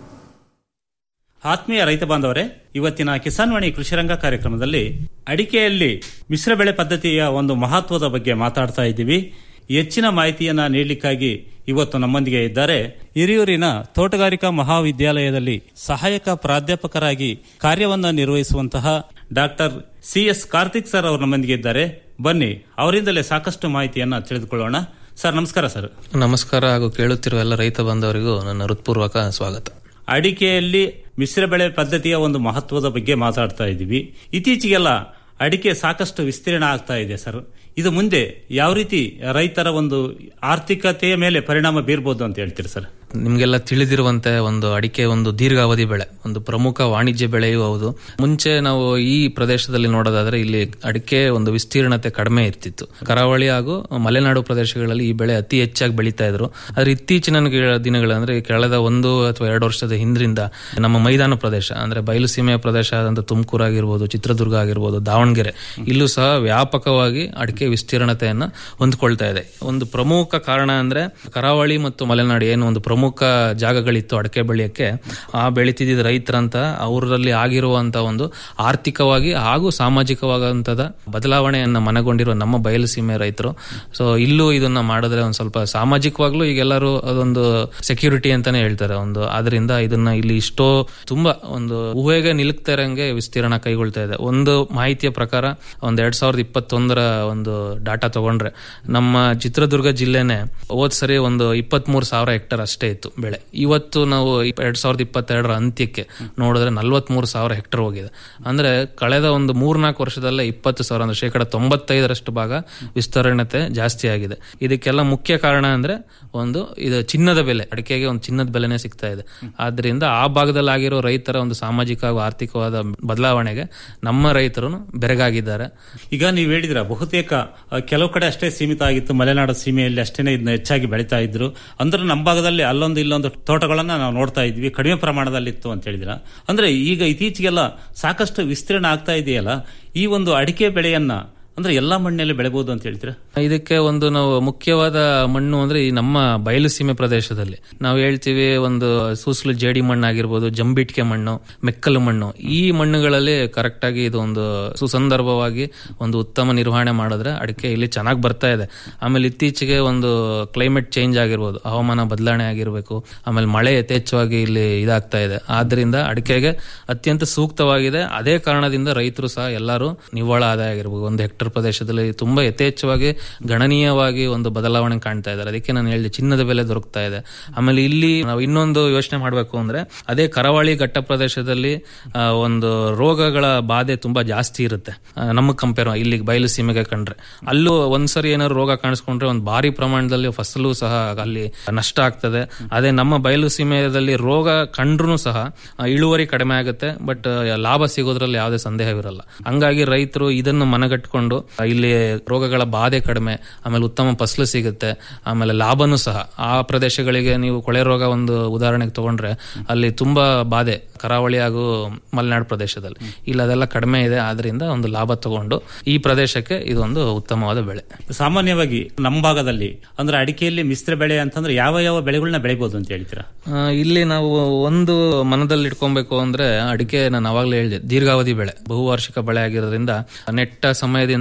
ಆತ್ಮೀಯ ರೈತ ಬಾಂಧವರೇ ಇವತ್ತಿನ ಕಿಸಾನ್ವಾಣಿ ಕೃಷಿರಂಗ ಕಾರ್ಯಕ್ರಮದಲ್ಲಿ ಅಡಿಕೆಯಲ್ಲಿ ಮಿಶ್ರ ಬೆಳೆ ಪದ್ಧತಿಯ ಒಂದು ಮಹತ್ವದ ಬಗ್ಗೆ ಮಾತಾಡ್ತಾ ಇದ್ದೀವಿ ಹೆಚ್ಚಿನ ಮಾಹಿತಿಯನ್ನ ನೀಡಲಿಕ್ಕಾಗಿ ಇವತ್ತು ನಮ್ಮೊಂದಿಗೆ ಇದ್ದಾರೆ ಹಿರಿಯೂರಿನ ತೋಟಗಾರಿಕಾ ಮಹಾವಿದ್ಯಾಲಯದಲ್ಲಿ ಸಹಾಯಕ ಪ್ರಾಧ್ಯಾಪಕರಾಗಿ ಕಾರ್ಯವನ್ನು ನಿರ್ವಹಿಸುವಂತಹ doctor C S Karthik sir ಅವರು ನಮ್ಮೊಂದಿಗೆ ಇದ್ದಾರೆ ಬನ್ನಿ ಅವರಿಂದಲೇ ಸಾಕಷ್ಟು ಮಾಹಿತಿಯನ್ನ ತಿಳಿದುಕೊಳ್ಳೋಣ ಸರ್ ನಮಸ್ಕಾರ ಸರ್ ನಮಸ್ಕಾರ ಹಾಗೂ ಕೇಳುತ್ತಿರುವ ಎಲ್ಲ ರೈತ ಬಾಂಧವರಿಗೂ ನನ್ನ ಹೃತ್ಪೂರ್ವಕ ಸ್ವಾಗತ ಅಡಿಕೆಯಲ್ಲಿ ಮಿಶ್ರ ಬೆಳೆ ಪದ್ಧತಿಯ ಒಂದು ಮಹತ್ವದ ಬಗ್ಗೆ ಮಾತಾಡ್ತಾ ಇದ್ದೀವಿ ಇತ್ತೀಚೆಗೆಲ್ಲ ಅಡಿಕೆ ಸಾಕಷ್ಟು ವಿಸ್ತೀರ್ಣ ಆಗ್ತಾ ಇದೆ ಸರ್ ಇದು ಮುಂದೆ ಯಾವ ರೀತಿ ರೈತರ ಒಂದು ಆರ್ಥಿಕತೆಯ ಮೇಲೆ ಪರಿಣಾಮ ಬೀರ್ಬೋದು ಅಂತ ಹೇಳ್ತೀರಿ ಸರ್ ನಿಮ್ಗೆಲ್ಲ ತಿಳಿದಿರುವಂತೆ ಒಂದು ಅಡಿಕೆ ಒಂದು ದೀರ್ಘಾವಧಿ ಬೆಳೆ ಒಂದು ಪ್ರಮುಖ ವಾಣಿಜ್ಯ ಬೆಳೆಯೂ ಹೌದು ಮುಂಚೆ ನಾವು ಈ ಪ್ರದೇಶದಲ್ಲಿ ನೋಡೋದಾದ್ರೆ ಇಲ್ಲಿ ಅಡಿಕೆ ಒಂದು ವಿಸ್ತೀರ್ಣತೆ ಕಡಿಮೆ ಇರ್ತಿತ್ತು ಕರಾವಳಿ ಹಾಗೂ ಮಲೆನಾಡು ಪ್ರದೇಶಗಳಲ್ಲಿ ಈ ಬೆಳೆ ಅತಿ ಹೆಚ್ಚಾಗಿ ಬೆಳೀತಾ ಇದ್ರು ಆದ್ರೆ ಇತ್ತೀಚಿನ ದಿನಗಳಂದ್ರೆ ಕಳೆದ ಒಂದು ಅಥವಾ ಎರಡು ವರ್ಷದ ಹಿಂದ್ರಿಂದ ನಮ್ಮ ಮೈದಾನ ಪ್ರದೇಶ ಅಂದ್ರೆ ಬಯಲು ಸೀಮೆಯ ಪ್ರದೇಶ ಆದಂತ ತುಮಕೂರು ಆಗಿರ್ಬೋದು ಚಿತ್ರದುರ್ಗ ಆಗಿರ್ಬೋದು ದಾವಣಗೆರೆ ಇಲ್ಲೂ ಸಹ ವ್ಯಾಪಕವಾಗಿ ಅಡಿಕೆ ವಿಸ್ತೀರ್ಣತೆಯನ್ನ ಹೊಂದ್ಕೊಳ್ತಾ ಇದೆ ಒಂದು ಪ್ರಮುಖ ಕಾರಣ ಅಂದ್ರೆ ಕರಾವಳಿ ಮತ್ತು ಮಲೆನಾಡು ಏನು ಒಂದು ಪ್ರಮುಖ ಜಾಗಗಳಿತ್ತು ಅಡಕೆ ಬೆಳೆಯಕ್ಕೆ ಆ ಬೆಳಿತಿದ್ದ ರೈತರಂತ ಅವರಲ್ಲಿ ಆಗಿರುವಂತ ಒಂದು ಆರ್ಥಿಕವಾಗಿ ಹಾಗೂ ಸಾಮಾಜಿಕವಾದಂತದ ಬದಲಾವಣೆಯನ್ನ ಮನಗೊಂಡಿರುವ ನಮ್ಮ ಬಯಲು ಸೀಮೆ ರೈತರು ಸೊ ಇಲ್ಲೂ ಇದನ್ನ ಮಾಡಿದ್ರೆ ಒಂದು ಸ್ವಲ್ಪ ಸಾಮಾಜಿಕವಾಗ್ಲೂ ಈಗೆಲ್ಲರೂ ಅದೊಂದು ಸೆಕ್ಯೂರಿಟಿ ಅಂತಾನೆ ಹೇಳ್ತಾರೆ ಒಂದು ಆದ್ರಿಂದ ಇದನ್ನ ಇಲ್ಲಿ ಇಷ್ಟೋ ತುಂಬಾ ಒಂದು ಊಹೆಗೆ ನಿಲುಕ್ತಾರಂಗೆ ವಿಸ್ತೀರ್ಣ ಕೈಗೊಳ್ತಾ ಇದೆ ಒಂದು ಮಾಹಿತಿಯ ಪ್ರಕಾರ ಒಂದ್ ಎರಡ್ ಸಾವಿರದ ಇಪ್ಪತ್ತೊಂದರ ಒಂದು ಡಾಟಾ ತಗೊಂಡ್ರೆ ನಮ್ಮ ಚಿತ್ರದುರ್ಗ ಜಿಲ್ಲೆನೆ ಹೋದ್ ಸರಿ ಒಂದು ಇಪ್ಪತ್ತ್ ಮೂರು ಸಾವಿರ ಹೆಕ್ಟರ್ ಅಷ್ಟೇ ಇತ್ತು ಬೆಳೆ ಇವತ್ತು ನಾವು ಎರಡ್ ಸಾವಿರದ ಇಪ್ಪತ್ತೆರಡರ ಅಂತ್ಯಕ್ಕೆ ನೋಡಿದ್ರೆ ನಲ್ವತ್ ಮೂರು ಸಾವಿರ ಹೆಕ್ಟರ್ ಹೋಗಿದೆ ಅಂದ್ರೆ ಕಳೆದ ಒಂದು ಮೂರ್ನಾಲ್ಕು ವರ್ಷದಲ್ಲೇ ಇಪ್ಪತ್ತು ಸಾವಿರ ಅಂದ್ರೆ ಶೇಕಡ ತೊಂಬತ್ತೈದರಷ್ಟು ಭಾಗ ವಿಸ್ತರಣತೆ ಜಾಸ್ತಿ ಆಗಿದೆ ಇದಕ್ಕೆಲ್ಲ ಮುಖ್ಯ ಕಾರಣ ಅಂದ್ರೆ ಒಂದು ಇದು ಚಿನ್ನದ ಬೆಲೆ ಅಡಿಕೆಗೆ ಒಂದು ಚಿನ್ನದ ಬೆಲೆನೇ ಸಿಗ್ತಾ ಇದೆ ಆದ್ರಿಂದ ಆ ಭಾಗದಲ್ಲಿ ಆಗಿರೋ ರೈತರ ಒಂದು ಸಾಮಾಜಿಕ ಹಾಗೂ ಆರ್ಥಿಕವಾದ ಬದಲಾವಣೆಗೆ ನಮ್ಮ ರೈತರು ಬೆರಗಾಗಿದ್ದಾರೆ ಈಗ ನೀವು ಹೇಳಿದ್ರ ಬಹುತೇಕ ಅ, ಕೆಲವು ಕಡೆ ಅಷ್ಟೇ ಸೀಮಿತ ಆಗಿತ್ತು ಮಲೆನಾಡು ಸೀಮೆಯಲ್ಲಿ ಅಷ್ಟೇನೆ ಇದನ್ನ ಹೆಚ್ಚಾಗಿ ಬೆಳೀತಾ ಇದ್ರು ಅಂದ್ರೆ ನಮ್ಮ ಭಾಗದಲ್ಲಿ ಅಲ್ಲೊಂದು ಇಲ್ಲೊಂದು ತೋಟಗಳನ್ನ ನಾವು ನೋಡ್ತಾ ಇದ್ವಿ ಕಡಿಮೆ ಪ್ರಮಾಣದಲ್ಲಿ ಇತ್ತು ಅಂತ ಹೇಳಿದ್ರ ಅಂದ್ರೆ ಈಗ ಇತ್ತೀಚೆಗೆಲ್ಲ ಸಾಕಷ್ಟು ವಿಸ್ತೀರ್ಣ ಆಗ್ತಾ ಇದೆಯಲ್ಲ ಈ ಒಂದು ಅಡಿಕೆ ಬೆಳೆಯನ್ನ ಅಂದ್ರೆ ಎಲ್ಲಾ ಮಣ್ಣಲ್ಲಿ ಬೆಳೆಬಹುದು ಅಂತ ಹೇಳ್ತೀರಾ ಇದಕ್ಕೆ ಒಂದು ನಾವು ಮುಖ್ಯವಾದ ಮಣ್ಣು ಅಂದ್ರೆ ಈ ನಮ್ಮ ಬಯಲು ಸೀಮೆ ಪ್ರದೇಶದಲ್ಲಿ ನಾವು ಹೇಳ್ತೀವಿ ಒಂದು ಸೂಸಲು ಜೇಡಿ ಮಣ್ಣು ಆಗಿರ್ಬೋದು ಜಂಬಿಟ್ಕೆ ಮಣ್ಣು ಮೆಕ್ಕಲು ಮಣ್ಣು ಈ ಮಣ್ಣುಗಳಲ್ಲಿ ಕರೆಕ್ಟ್ ಆಗಿ ಇದು ಒಂದು ಸುಸಂದರ್ಭವಾಗಿ ಒಂದು ಉತ್ತಮ ನಿರ್ವಹಣೆ ಮಾಡಿದ್ರೆ ಅಡಿಕೆ ಇಲ್ಲಿ ಚೆನ್ನಾಗಿ ಬರ್ತಾ ಇದೆ ಆಮೇಲೆ ಇತ್ತೀಚೆಗೆ ಒಂದು ಕ್ಲೈಮೇಟ್ ಚೇಂಜ್ ಆಗಿರ್ಬೋದು ಹವಾಮಾನ ಬದಲಾವಣೆ ಆಗಿರ್ಬೇಕು ಆಮೇಲೆ ಮಳೆ ಯಥೇಚ್ಛವಾಗಿ ಇಲ್ಲಿ ಇದಾಗ್ತಾ ಇದೆ ಆದ್ರಿಂದ ಅಡಿಕೆಗೆ ಅತ್ಯಂತ ಸೂಕ್ತವಾಗಿದೆ ಅದೇ ಕಾರಣದಿಂದ ರೈತರು ಸಹ ಎಲ್ಲರೂ ನಿವ್ವಳ ಆದಾಯ ಆಗಿರ್ಬೋದು ಒಂದು ಹೆಕ್ಟರ್ ಪ್ರದೇಶದಲ್ಲಿ ತುಂಬಾ ಯಥೇಚ್ಛವಾಗಿ ಗಣನೀಯವಾಗಿ ಒಂದು ಬದಲಾವಣೆ ಕಾಣ್ತಾ ಇದ್ದಾರೆ ಅದಕ್ಕೆ ನಾನು ಹೇಳಿದೆ ಚಿನ್ನದ ಬೆಲೆ ದೊರಕ್ತಾ ಇದೆ ಆಮೇಲೆ ಇಲ್ಲಿ ನಾವು ಇನ್ನೊಂದು ಯೋಚನೆ ಮಾಡಬೇಕು ಅಂದ್ರೆ ಅದೇ ಕರಾವಳಿ ಘಟ್ಟ ಪ್ರದೇಶದಲ್ಲಿ ಆ, ಒಂದು ರೋಗಗಳ ಬಾಧೆ ತುಂಬಾ ಜಾಸ್ತಿ ಇರುತ್ತೆ ಆ, ನಮ್ಮ ಕಂಪೇರ್ ಇಲ್ಲಿ ಬಯಲು ಸೀಮೆಗೆ ಕಂಡ್ರೆ ಅಲ್ಲೂ ಒಂದ್ಸರಿ ಏನಾದ್ರು ರೋಗ ಕಾಣಿಸ್ಕೊಂಡ್ರೆ ಒಂದು ಭಾರಿ ಪ್ರಮಾಣದಲ್ಲಿ ಫಸಲು ಸಹ ಅಲ್ಲಿ ನಷ್ಟ ಆಗ್ತದೆ ಅದೇ ನಮ್ಮ ಬಯಲು ಸೀಮೆಯಲ್ಲಿ ರೋಗ ಕಂಡ್ರು ಸಹ ಆ, ಇಳುವರಿ ಕಡಿಮೆ ಆಗುತ್ತೆ ಬಟ್ ಲಾಭ ಸಿಗೋದ್ರಲ್ಲಿ ಯಾವುದೇ ಸಂದೇಹವಿರಲ್ಲ ಹಂಗಾಗಿ ರೈತರು ಇದನ್ನು ಮನಗಟ್ಕೊಂಡು ಆ, ಇಲ್ಲಿ ರೋಗಗಳ ಬಾಧೆ ಕಡಿಮೆ ಆಮೇಲೆ ಉತ್ತಮ ಫಸಲು ಸಿಗುತ್ತೆ ಆಮೇಲೆ ಲಾಭನೂ ಸಹ ಆ ಪ್ರದೇಶಗಳಿಗೆ ನೀವು ಕೊಳೆ ರೋಗ ಒಂದು ಉದಾಹರಣೆಗೆ ತಗೊಂಡ್ರೆ ಅಲ್ಲಿ ತುಂಬಾ ಬಾಧೆ ಕರಾವಳಿ ಹಾಗೂ ಮಲೆನಾಡು ಪ್ರದೇಶದಲ್ಲಿ ಇಲ್ಲಿ ಅದೆಲ್ಲ ಕಡಿಮೆ ಇದೆ ಆದ್ರಿಂದ ಒಂದು ಲಾಭ ತಗೊಂಡು ಈ ಪ್ರದೇಶಕ್ಕೆ ಇದೊಂದು ಉತ್ತಮವಾದ ಬೆಳೆ ಸಾಮಾನ್ಯವಾಗಿ ನಮ್ಮ ಭಾಗದಲ್ಲಿ ಅಂದ್ರೆ ಅಡಿಕೆಯಲ್ಲಿ ಮಿಶ್ರ ಬೆಳೆ ಅಂತಂದ್ರೆ ಯಾವ ಯಾವ ಬೆಳೆಗಳನ್ನ ಬೆಳಿಬಹುದು ಅಂತ ಹೇಳ್ತೀರಾ ಆ, ಇಲ್ಲಿ ನಾವು ಒಂದು ಮನದಲ್ಲಿ ಇಟ್ಕೊಬೇಕು ಅಂದ್ರೆ ಅಡಿಕೆ ನಾನು ಅವಾಗಲೇ ಹೇಳಿದೆ ದೀರ್ಘಾವಧಿ ಬೆಳೆ ಬಹುವಾರ್ಷಿಕ ಬೆಳೆ ಆಗಿರೋದ್ರಿಂದ ನೆಟ್ಟ ಸಮಯದಿಂದ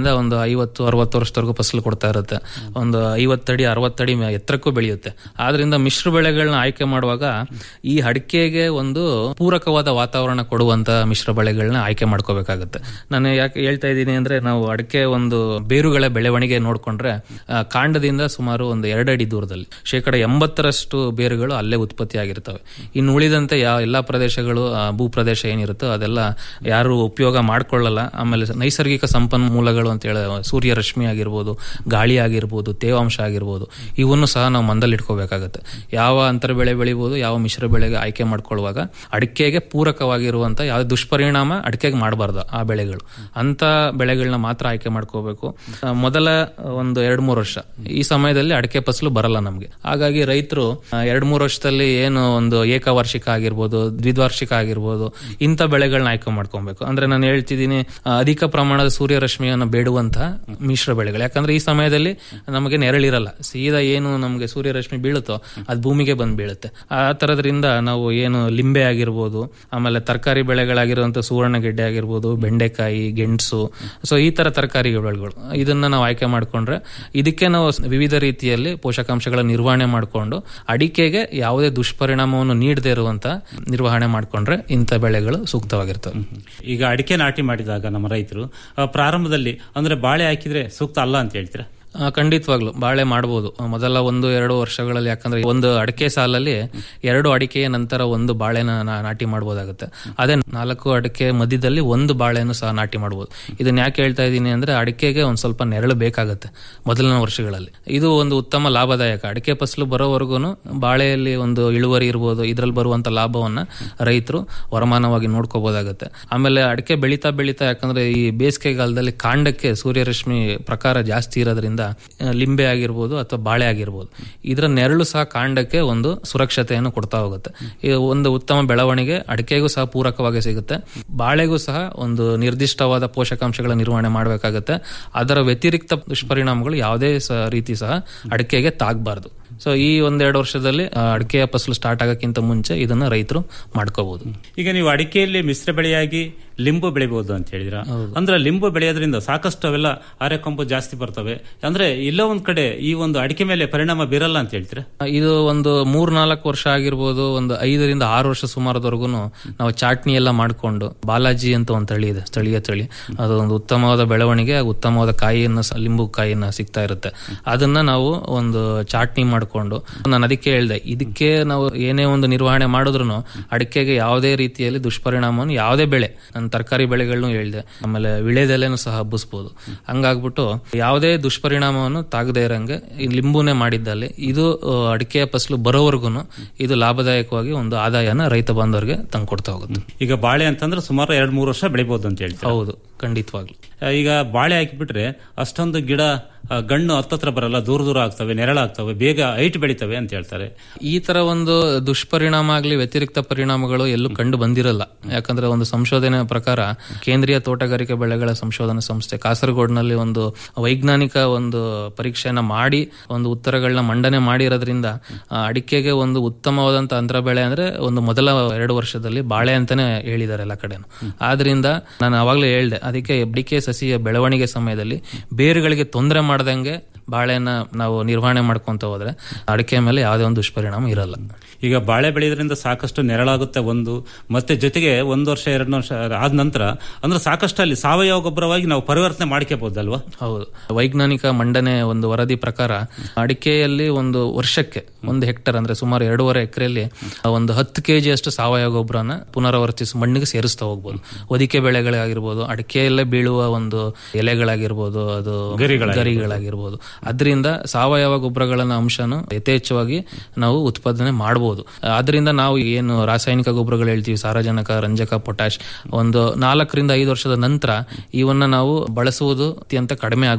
ವರ್ಷದಿಂದ ಒಂದು ಐವತ್ತು ಅರವತ್ತು ವರ್ಷದವರೆಗೂ ಫಸಲು ಕೊಡ್ತಾ ಇರುತ್ತೆ ಒಂದು ಐವತ್ತಡಿ ಅರವತ್ತಡಿ ಮೇ- ಎತ್ತರಕ್ಕೂ ಬೆಳೆಯುತ್ತೆ ಆದ್ರಿಂದ ಮಿಶ್ರ ಬೆಳೆಗಳನ್ನ ಆಯ್ಕೆ ಮಾಡುವಾಗ ಈ ಅಡಿಕೆಗೆ ಒಂದು ಪೂರಕವಾದ ವಾತಾವರಣ ಕೊಡುವಂತ ಮಿಶ್ರ ಬೆಳೆಗಳನ್ನ ಆಯ್ಕೆ ಮಾಡ್ಕೋಬೇಕಾಗುತ್ತೆ ನಾನು ಯಾಕೆ ಹೇಳ್ತಾ ಇದ್ದೀನಿ ಅಂದ್ರೆ ನಾವು ಅಡಿಕೆ ಒಂದು ಬೇರುಗಳ ಬೆಳವಣಿಗೆ ನೋಡ್ಕೊಂಡ್ರೆ ಆ, ಕಾಂಡದಿಂದ ಸುಮಾರು ಒಂದು ಎರಡಡಿ ದೂರದಲ್ಲಿ ಶೇಕಡ ಎಂಬತ್ತರಷ್ಟು ಬೇರುಗಳು ಅಲ್ಲೇ ಉತ್ಪತ್ತಿ ಆಗಿರ್ತವೆ ಇನ್ನು ಉಳಿದಂತೆ ಯಾವ ಎಲ್ಲಾ ಪ್ರದೇಶಗಳು ಆ, ಭೂ ಪ್ರದೇಶ ಏನಿರುತ್ತೋ ಅದೆಲ್ಲ ಯಾರು ಉಪಯೋಗ ಮಾಡ್ಕೊಳ್ಳಲ್ಲ ಆಮೇಲೆ ನೈಸರ್ಗಿಕ ಸಂಪನ್ಮೂಲಗಳು ಅಂತ ಹೇಳ ಸೂರ್ಯ ರಶ್ಮಿ ಆಗಿರ್ಬೋದು ಗಾಳಿ ಆಗಿರ್ಬೋದು ತೇವಾಂಶ ಆಗಿರ್ಬೋದು ಇವನ್ನು ಸಹ ನಾವು ಮಂದಲ್ಲಿ ಇಟ್ಕೋಬೇಕಾಗತ್ತೆ ಯಾವ ಅಂತರ ಬೆಳೆ ಬೆಳಿಬಹುದು ಯಾವ ಮಿಶ್ರ ಬೆಳೆಗೆ ಆಯ್ಕೆ ಮಾಡ್ಕೊಳ್ಳುವಾಗ ಅಡಿಕೆಗೆ ಪೂರಕವಾಗಿರುವಂತ ಯಾವ ದುಷ್ಪರಿಣಾಮ ಅಡಿಕೆಗೆ ಮಾಡಬಾರ್ದು ಆ ಬೆಳೆಗಳು ಅಂತ ಬೆಳೆಗಳನ್ನ ಮಾತ್ರ ಆಯ್ಕೆ ಮಾಡ್ಕೋಬೇಕು ಆ, ಮೊದಲ ಒಂದು ಎರಡ್ ಮೂರು ವರ್ಷ ಈ ಸಮಯದಲ್ಲಿ ಅಡಿಕೆ ಫಸಲು ಬರಲ್ಲ ನಮ್ಗೆ ಹಾಗಾಗಿ ರೈತರು ಎರಡ್ ಮೂರು ವರ್ಷದಲ್ಲಿ ಏನು ಒಂದು ಏಕವಾರ್ಷಿಕ ಆಗಿರ್ಬೋದು ದ್ವಿದ್ವಾರ್ಷಿಕ ಆಗಿರ್ಬೋದು ಇಂಥ ಬೆಳೆಗಳನ್ನ ಆಯ್ಕೆ ಮಾಡ್ಕೊಬೇಕು ಅಂದ್ರೆ ನಾನು ಹೇಳ್ತಿದ್ದೀನಿ ಆ, ಅಧಿಕ ಪ್ರಮಾಣದ ಸೂರ್ಯರಶ್ಮಿಯನ್ನು ಬೇಡುವಂತಹ ಮಿಶ್ರ ಬೆಳೆಗಳು ಯಾಕಂದ್ರೆ ಈ ಸಮಯದಲ್ಲಿ ನಮಗೆ ನೆರಳಿರಲ್ಲ ಸೀದಾ ಏನು ನಮಗೆ ಸೂರ್ಯರಶ್ಮಿ ಬೀಳುತ್ತೋ ಅದು ಭೂಮಿಗೆ ಬಂದು ಬೀಳುತ್ತೆ ಆ ತರದ್ರಿಂದ ನಾವು ಏನು ಲಿಂಬೆ ಆಗಿರ್ಬೋದು ಆಮೇಲೆ ತರಕಾರಿ ಬೆಳೆಗಳಾಗಿರುವಂತ ಸುವರ್ಣಗೆಡ್ಡೆ ಆಗಿರ್ಬೋದು ಬೆಂಡೆಕಾಯಿ ಗೆಣಸು ಸೊ ಈ ತರ ತರಕಾರಿ ಬೆಳೆಗಳು ಇದನ್ನ ನಾವು ಆಯ್ಕೆ ಮಾಡ್ಕೊಂಡ್ರೆ ಇದಕ್ಕೆ ನಾವು ವಿವಿಧ ರೀತಿಯಲ್ಲಿ ಪೋಷಕಾಂಶಗಳ ನಿರ್ವಹಣೆ ಮಾಡಿಕೊಂಡು ಅಡಿಕೆಗೆ ಯಾವುದೇ ದುಷ್ಪರಿಣಾಮವನ್ನು ನೀಡದೇ ಇರುವಂತ ನಿರ್ವಹಣೆ ಮಾಡ್ಕೊಂಡ್ರೆ ಇಂಥ ಬೆಳೆಗಳು ಸೂಕ್ತವಾಗಿರ್ತವೆ ಈಗ ಅಡಿಕೆ ನಾಟಿ ಮಾಡಿದಾಗ ನಮ್ಮ ರೈತರು ಆ, ಪ್ರಾರಂಭದಲ್ಲಿ ಅಂದ್ರೆ ಬಾಳೆ ಹಾಕಿದ್ರೆ ಸೂಕ್ತ ಅಲ್ಲ ಅಂತ ಹೇಳ್ತೀರಾ ಆ, ಖಂಡಿತವಾಗ್ಲು ಬಾಳೆ ಮಾಡಬಹುದು ಮೊದಲ ಒಂದು ಎರಡು ವರ್ಷಗಳಲ್ಲಿ ಯಾಕಂದ್ರೆ ಒಂದು ಅಡಿಕೆ ಸಾಲಲ್ಲಿ ಎರಡು ಅಡಿಕೆಯ ನಂತರ ಒಂದು ಬಾಳೆನ ನಾ- ನಾಟಿ ಮಾಡಬಹುದಾಗುತ್ತೆ ಅದೇ ನಾಲ್ಕು ಅಡಿಕೆ ಮಧ್ಯದಲ್ಲಿ ಒಂದು ಬಾಳೆಯನ್ನು ಸಹ ನಾಟಿ ಮಾಡಬಹುದು ಇದನ್ನ ಯಾಕೆ ಹೇಳ್ತಾ ಇದ್ದೀನಿ ಅಂದ್ರೆ ಅಡಿಕೆಗೆ ಒಂದ್ ಸ್ವಲ್ಪ ನೆರಳು ಬೇಕಾಗುತ್ತೆ ಮೊದಲನೇ ವರ್ಷಗಳಲ್ಲಿ ಇದು ಒಂದು ಉತ್ತಮ ಲಾಭದಾಯಕ ಅಡಿಕೆ ಫಸಲು ಬರೋವರೆಗೂ ಬಾಳೆಯಲ್ಲಿ ಒಂದು ಇಳುವರಿ ಇರ್ಬೋದು ಇದ್ರಲ್ಲಿ ಬರುವಂತ ಲಾಭವನ್ನ ರೈತರು ವರಮಾನವಾಗಿ ನೋಡ್ಕೋಬಹುದಾಗುತ್ತೆ ಆಮೇಲೆ ಅಡಿಕೆ ಬೆಳೀತಾ ಬೆಳೀತಾ ಯಾಕಂದ್ರೆ ಈ ಬೇಸಿಗೆಗಾಲದಲ್ಲಿ ಕಾಂಡಕ್ಕೆ ಸೂರ್ಯರಶ್ಮಿ ಪ್ರಕಾರ ಜಾಸ್ತಿ ಇರೋದ್ರಿಂದ ಆ, ಲಿಂಬೆ ಆಗಿರ್ಬೋದು ಅಥವಾ ಬಾಳೆ ಆಗಿರ್ಬೋದು ಇದರ ನೆರಳು ಸಹ ಕಾಂಡಕ್ಕೆ ಒಂದು ಸುರಕ್ಷತೆಯನ್ನು ಕೊಡ್ತಾ ಹೋಗುತ್ತೆ ಇದು ಒಂದು ಉತ್ತಮ ಬೆಳವಣಿಗೆ ಅಡಿಕೆಗೂ ಸಹ ಪೂರಕವಾಗಿ ಸಿಗುತ್ತೆ ಬಾಳೆಗೂ ಸಹ ಒಂದು ನಿರ್ದಿಷ್ಟವಾದ ಪೋಷಕಾಂಶಗಳ ನಿರ್ವಹಣೆ ಮಾಡಬೇಕಾಗುತ್ತೆ ಅದರ ವ್ಯತಿರಿಕ್ತ ದುಷ್ಪರಿಣಾಮಗಳು ಯಾವುದೇ ಸ- ರೀತಿ ಸಹ ಅಡಿಕೆಗೆ ತಾಗಬಾರ್ದು ಸೊ ಈ ಒಂದೆರಡು ವರ್ಷದಲ್ಲಿ ಆ, ಅಡಿಕೆಯ ಫಸಲು ಸ್ಟಾರ್ಟ್ ಆಗಕ್ಕಿಂತ ಮುಂಚೆ ಇದನ್ನ ರೈತರು ಮಾಡ್ಕೋಬಹುದು ಈಗ ನೀವು ಅಡಿಕೆಯಲ್ಲಿ ಮಿಶ್ರ ಬೆಳೆಯಾಗಿ ಲಿಂಬು ಬೆಳಿಬಹುದು ಅಂತ ಹೇಳಿದ್ರ ಅಂದ್ರೆ ಲಿಂಬು ಬೆಳೆಯೋದ್ರಿಂದ ಸಾಕಷ್ಟು ಅವೆಲ್ಲ ಆರೆಕೊಂಬು ಜಾಸ್ತಿ ಬರ್ತವೆ ಅಂದ್ರೆ ಎಲ್ಲೋ ಒಂದ್ ಕಡೆ ಈ ಒಂದು ಅಡಿಕೆ ಮೇಲೆ ಪರಿಣಾಮ ಬೀರಲ್ಲ ಅಂತ ಹೇಳ್ತೀರಾ ಇದು ಒಂದು ಮೂರ್ ನಾಲ್ಕು ವರ್ಷ ಆಗಿರ್ಬೋದು ಒಂದು ಐದರಿಂದ ಆರು ವರ್ಷ ಸುಮಾರದವರೆಗೂ ನಾವು ಚಾಟ್ನಿ ಎಲ್ಲ ಮಾಡ್ಕೊಂಡು ಬಾಲಾಜಿ ಅಂತ ಒಂದು ತಳಿ ಇದೆ ಸ್ಥಳೀಯ ತಳಿ ಅದು ಒಂದು ಉತ್ತಮವಾದ ಬೆಳವಣಿಗೆ ಉತ್ತಮವಾದ ಕಾಯಿಯನ್ನ ಸ- ಲಿಂಬು ಕಾಯಿಯನ್ನ ಸಿಗ್ತಾ ಇರುತ್ತೆ ಅದನ್ನ ನಾವು ಒಂದು ಚಾಟ್ನಿ ಮಾಡ್ಕೊಂಡು ನಾನು ಅದಕ್ಕೆ ಹೇಳ್ದೆ ಇದಕ್ಕೆ ನಾವು ಏನೇ ಒಂದು ನಿರ್ವಹಣೆ ಮಾಡಿದ್ರು ಅಡಿಕೆಗೆ ಯಾವುದೇ ರೀತಿಯಲ್ಲಿ ದುಷ್ಪರಿಣಾಮವನ್ನು ಯಾವುದೇ ಬೆಳೆ ನಾನು ತರಕಾರಿ ಬೆಳೆಗಳನ್ನು ಹೇಳ್ದೆ ಆಮೇಲೆ ವಿಳೆದೆಲೆನೂ ಸಹ ಹಬ್ಬಿಸ್ಬೋದು ಹಂಗಾಗ್ಬಿಟ್ಟು ಯಾವುದೇ ದುಷ್ಪರಿಣಾಮವನ್ನು ತಾಗದೇ ಇರಂಗೆ ಈ ಲಿಂಬುನೇ ಮಾಡಿದ್ದಲ್ಲಿ ಇದು ಆ, ಅಡಿಕೆಯ ಫಸಲು ಬರೋವರೆಗೂ ಇದು ಲಾಭದಾಯಕವಾಗಿ ಒಂದು ಆದಾಯನ ರೈತ ಬಾಂಧವರಿಗೆ ತಂದ್ಕೊಡ್ತಾ ಹೋಗುತ್ತೆ ಈಗ ಬಾಳೆ ಅಂತಂದ್ರೆ ಸುಮಾರು ಎರಡ್ ಮೂರು ವರ್ಷ ಬೆಳಿಬಹುದು ಅಂತ ಹೇಳ್ತೀರಾ ಹೌದು ಖಂಡಿತವಾಗ್ಲು ಆ, ಈಗ ಬಾಳೆ ಹಾಕಿಬಿಟ್ರೆ ಅಷ್ಟೊಂದು ಗಿಡ ಆ, ಗಣ್ಣು ಹತ್ತತ್ರ ಬರಲ್ಲ ದೂರ ದೂರ ಆಗ್ತವೆ ನೆರಳಾಗ್ತವೆ ಬೇಗ ಹೈಟ್ ಬೆಳಿತವೆ ಅಂತ ಹೇಳ್ತಾರೆ ಈ ತರ ಒಂದು ದುಷ್ಪರಿಣಾಮ ಆಗಲಿ ವ್ಯತಿರಿಕ್ತ ಪರಿಣಾಮಗಳು ಎಲ್ಲೂ ಕಂಡು ಬಂದಿರಲ್ಲ ಯಾಕಂದ್ರೆ ಒಂದು ಸಂಶೋಧನೆ ಪ್ರಕಾರ ಕೇಂದ್ರೀಯ ತೋಟಗಾರಿಕೆ ಬೆಳೆಗಳ ಸಂಶೋಧನಾ ಸಂಸ್ಥೆ ಕಾಸರಗೋಡ್ನಲ್ಲಿ ಒಂದು ವೈಜ್ಞಾನಿಕ ಒಂದು ಪರೀಕ್ಷೆಯನ್ನ ಮಾಡಿ ಒಂದು ಉತ್ತರಗಳನ್ನ ಮಂಡನೆ ಮಾಡಿರೋದ್ರಿಂದ ಆ, ಅಡಿಕೆಗೆ ಒಂದು ಉತ್ತಮವಾದಂತ ಅಂತರ ಬೆಳೆ ಅಂದ್ರೆ ಒಂದು ಮೊದಲ ಎರಡು ವರ್ಷದಲ್ಲಿ ಬಾಳೆ ಅಂತಾನೆ ಹೇಳಿದ್ದಾರೆ ಎಲ್ಲ ಕಡೆನು ಆದ್ರಿಂದ ನಾನು ಅವಾಗಲೇ ಹೇಳ್ದೆ ಅದಕ್ಕೆ ಅಡಿಕೆ ಸಸಿಯ ಬೆಳವಣಿಗೆ ಸಮಯದಲ್ಲಿ ಬೇರುಗಳಿಗೆ ತೊಂದರೆ ಮಾಡದಂಗೆ ಬಾಳೆನ ನಾವು ನಿರ್ವಹಣೆ ಮಾಡ್ಕೊಂತ ಹೋದ್ರೆ ಅಡಿಕೆ ಮೇಲೆ ಯಾವುದೇ ಒಂದು ದುಷ್ಪರಿಣಾಮ ಇರಲ್ಲ ಈಗ ಬಾಳೆ ಬೆಳೆಯೋದ್ರಿಂದ ಸಾಕಷ್ಟು ನೆರಳಾಗುತ್ತೆ ಒಂದು ಮತ್ತೆ ಜೊತೆಗೆ ಒಂದು ವರ್ಷ ಎರಡು ವರ್ಷ ಆದ ನಂತರ ಅಂದ್ರೆ ಸಾಕಷ್ಟು ಅಲ್ಲಿ ಸಾವಯವ ಗೊಬ್ಬರವಾಗಿ ನಾವು ಪರಿವರ್ತನೆ ಮಾಡ್ಕೋಬಹುದಲ್ವಾ ಹೌದು ವೈಜ್ಞಾನಿಕ ಮಂಡನೆ ಒಂದು ವರದಿ ಪ್ರಕಾರ ಅಡಿಕೆಯಲ್ಲಿ ಒಂದು ವರ್ಷಕ್ಕೆ ಒಂದು ಹೆಕ್ಟರ್ ಅಂದ್ರೆ ಸುಮಾರು ಎರಡೂವರೆ ಎಕರೆಯಲ್ಲಿ ಒಂದು ಹತ್ತು ಕೆಜಿ ಅಷ್ಟು ಸಾವಯವ ಗೊಬ್ಬರನ ಪುನರಾವರ್ತಿಸಿ ಮಣ್ಣಿಗೆ ಸೇರಿಸ್ತಾ ಹೋಗ್ಬೋದು ಒದಿಕೆ ಬೆಳೆಗಳಾಗಿರ್ಬೋದು ಅಡಿಕೆಯಲ್ಲೇ ಬೀಳುವ ಒಂದು ಎಲೆಗಳಾಗಿರ್ಬೋದು ಅದು ಗರಿಗಳಾಗಿರ್ಬೋದು. ಗರಿಗಳಾಗಿರ್ಬೋದು ಅದರಿಂದ ಸಾವಯವ ಗೊಬ್ಬರಗಳನ್ನ ಅಂಶನು ಯಥೇಚ್ಛವಾಗಿ ನಾವು ಉತ್ಪಾದನೆ ಮಾಡಬಹುದು ಅದರಿಂದ ನಾವು ಏನು ರಾಸಾಯನಿಕ ಗೊಬ್ಬರಗಳು ಹೇಳ್ತೀವಿ ಸಾರಜನಕ ರಂಜಕ ಪೊಟ್ಯಾಶ್ ಒಂದು ನಾಲ್ಕರಿಂದ ಐದು ವರ್ಷದ ನಂತರ ಇವನ್ನ ನಾವು ಬಳಸುವುದು ಅತ್ಯಂತ ಕಡಿಮೆ ಆಗ್ಬೋದು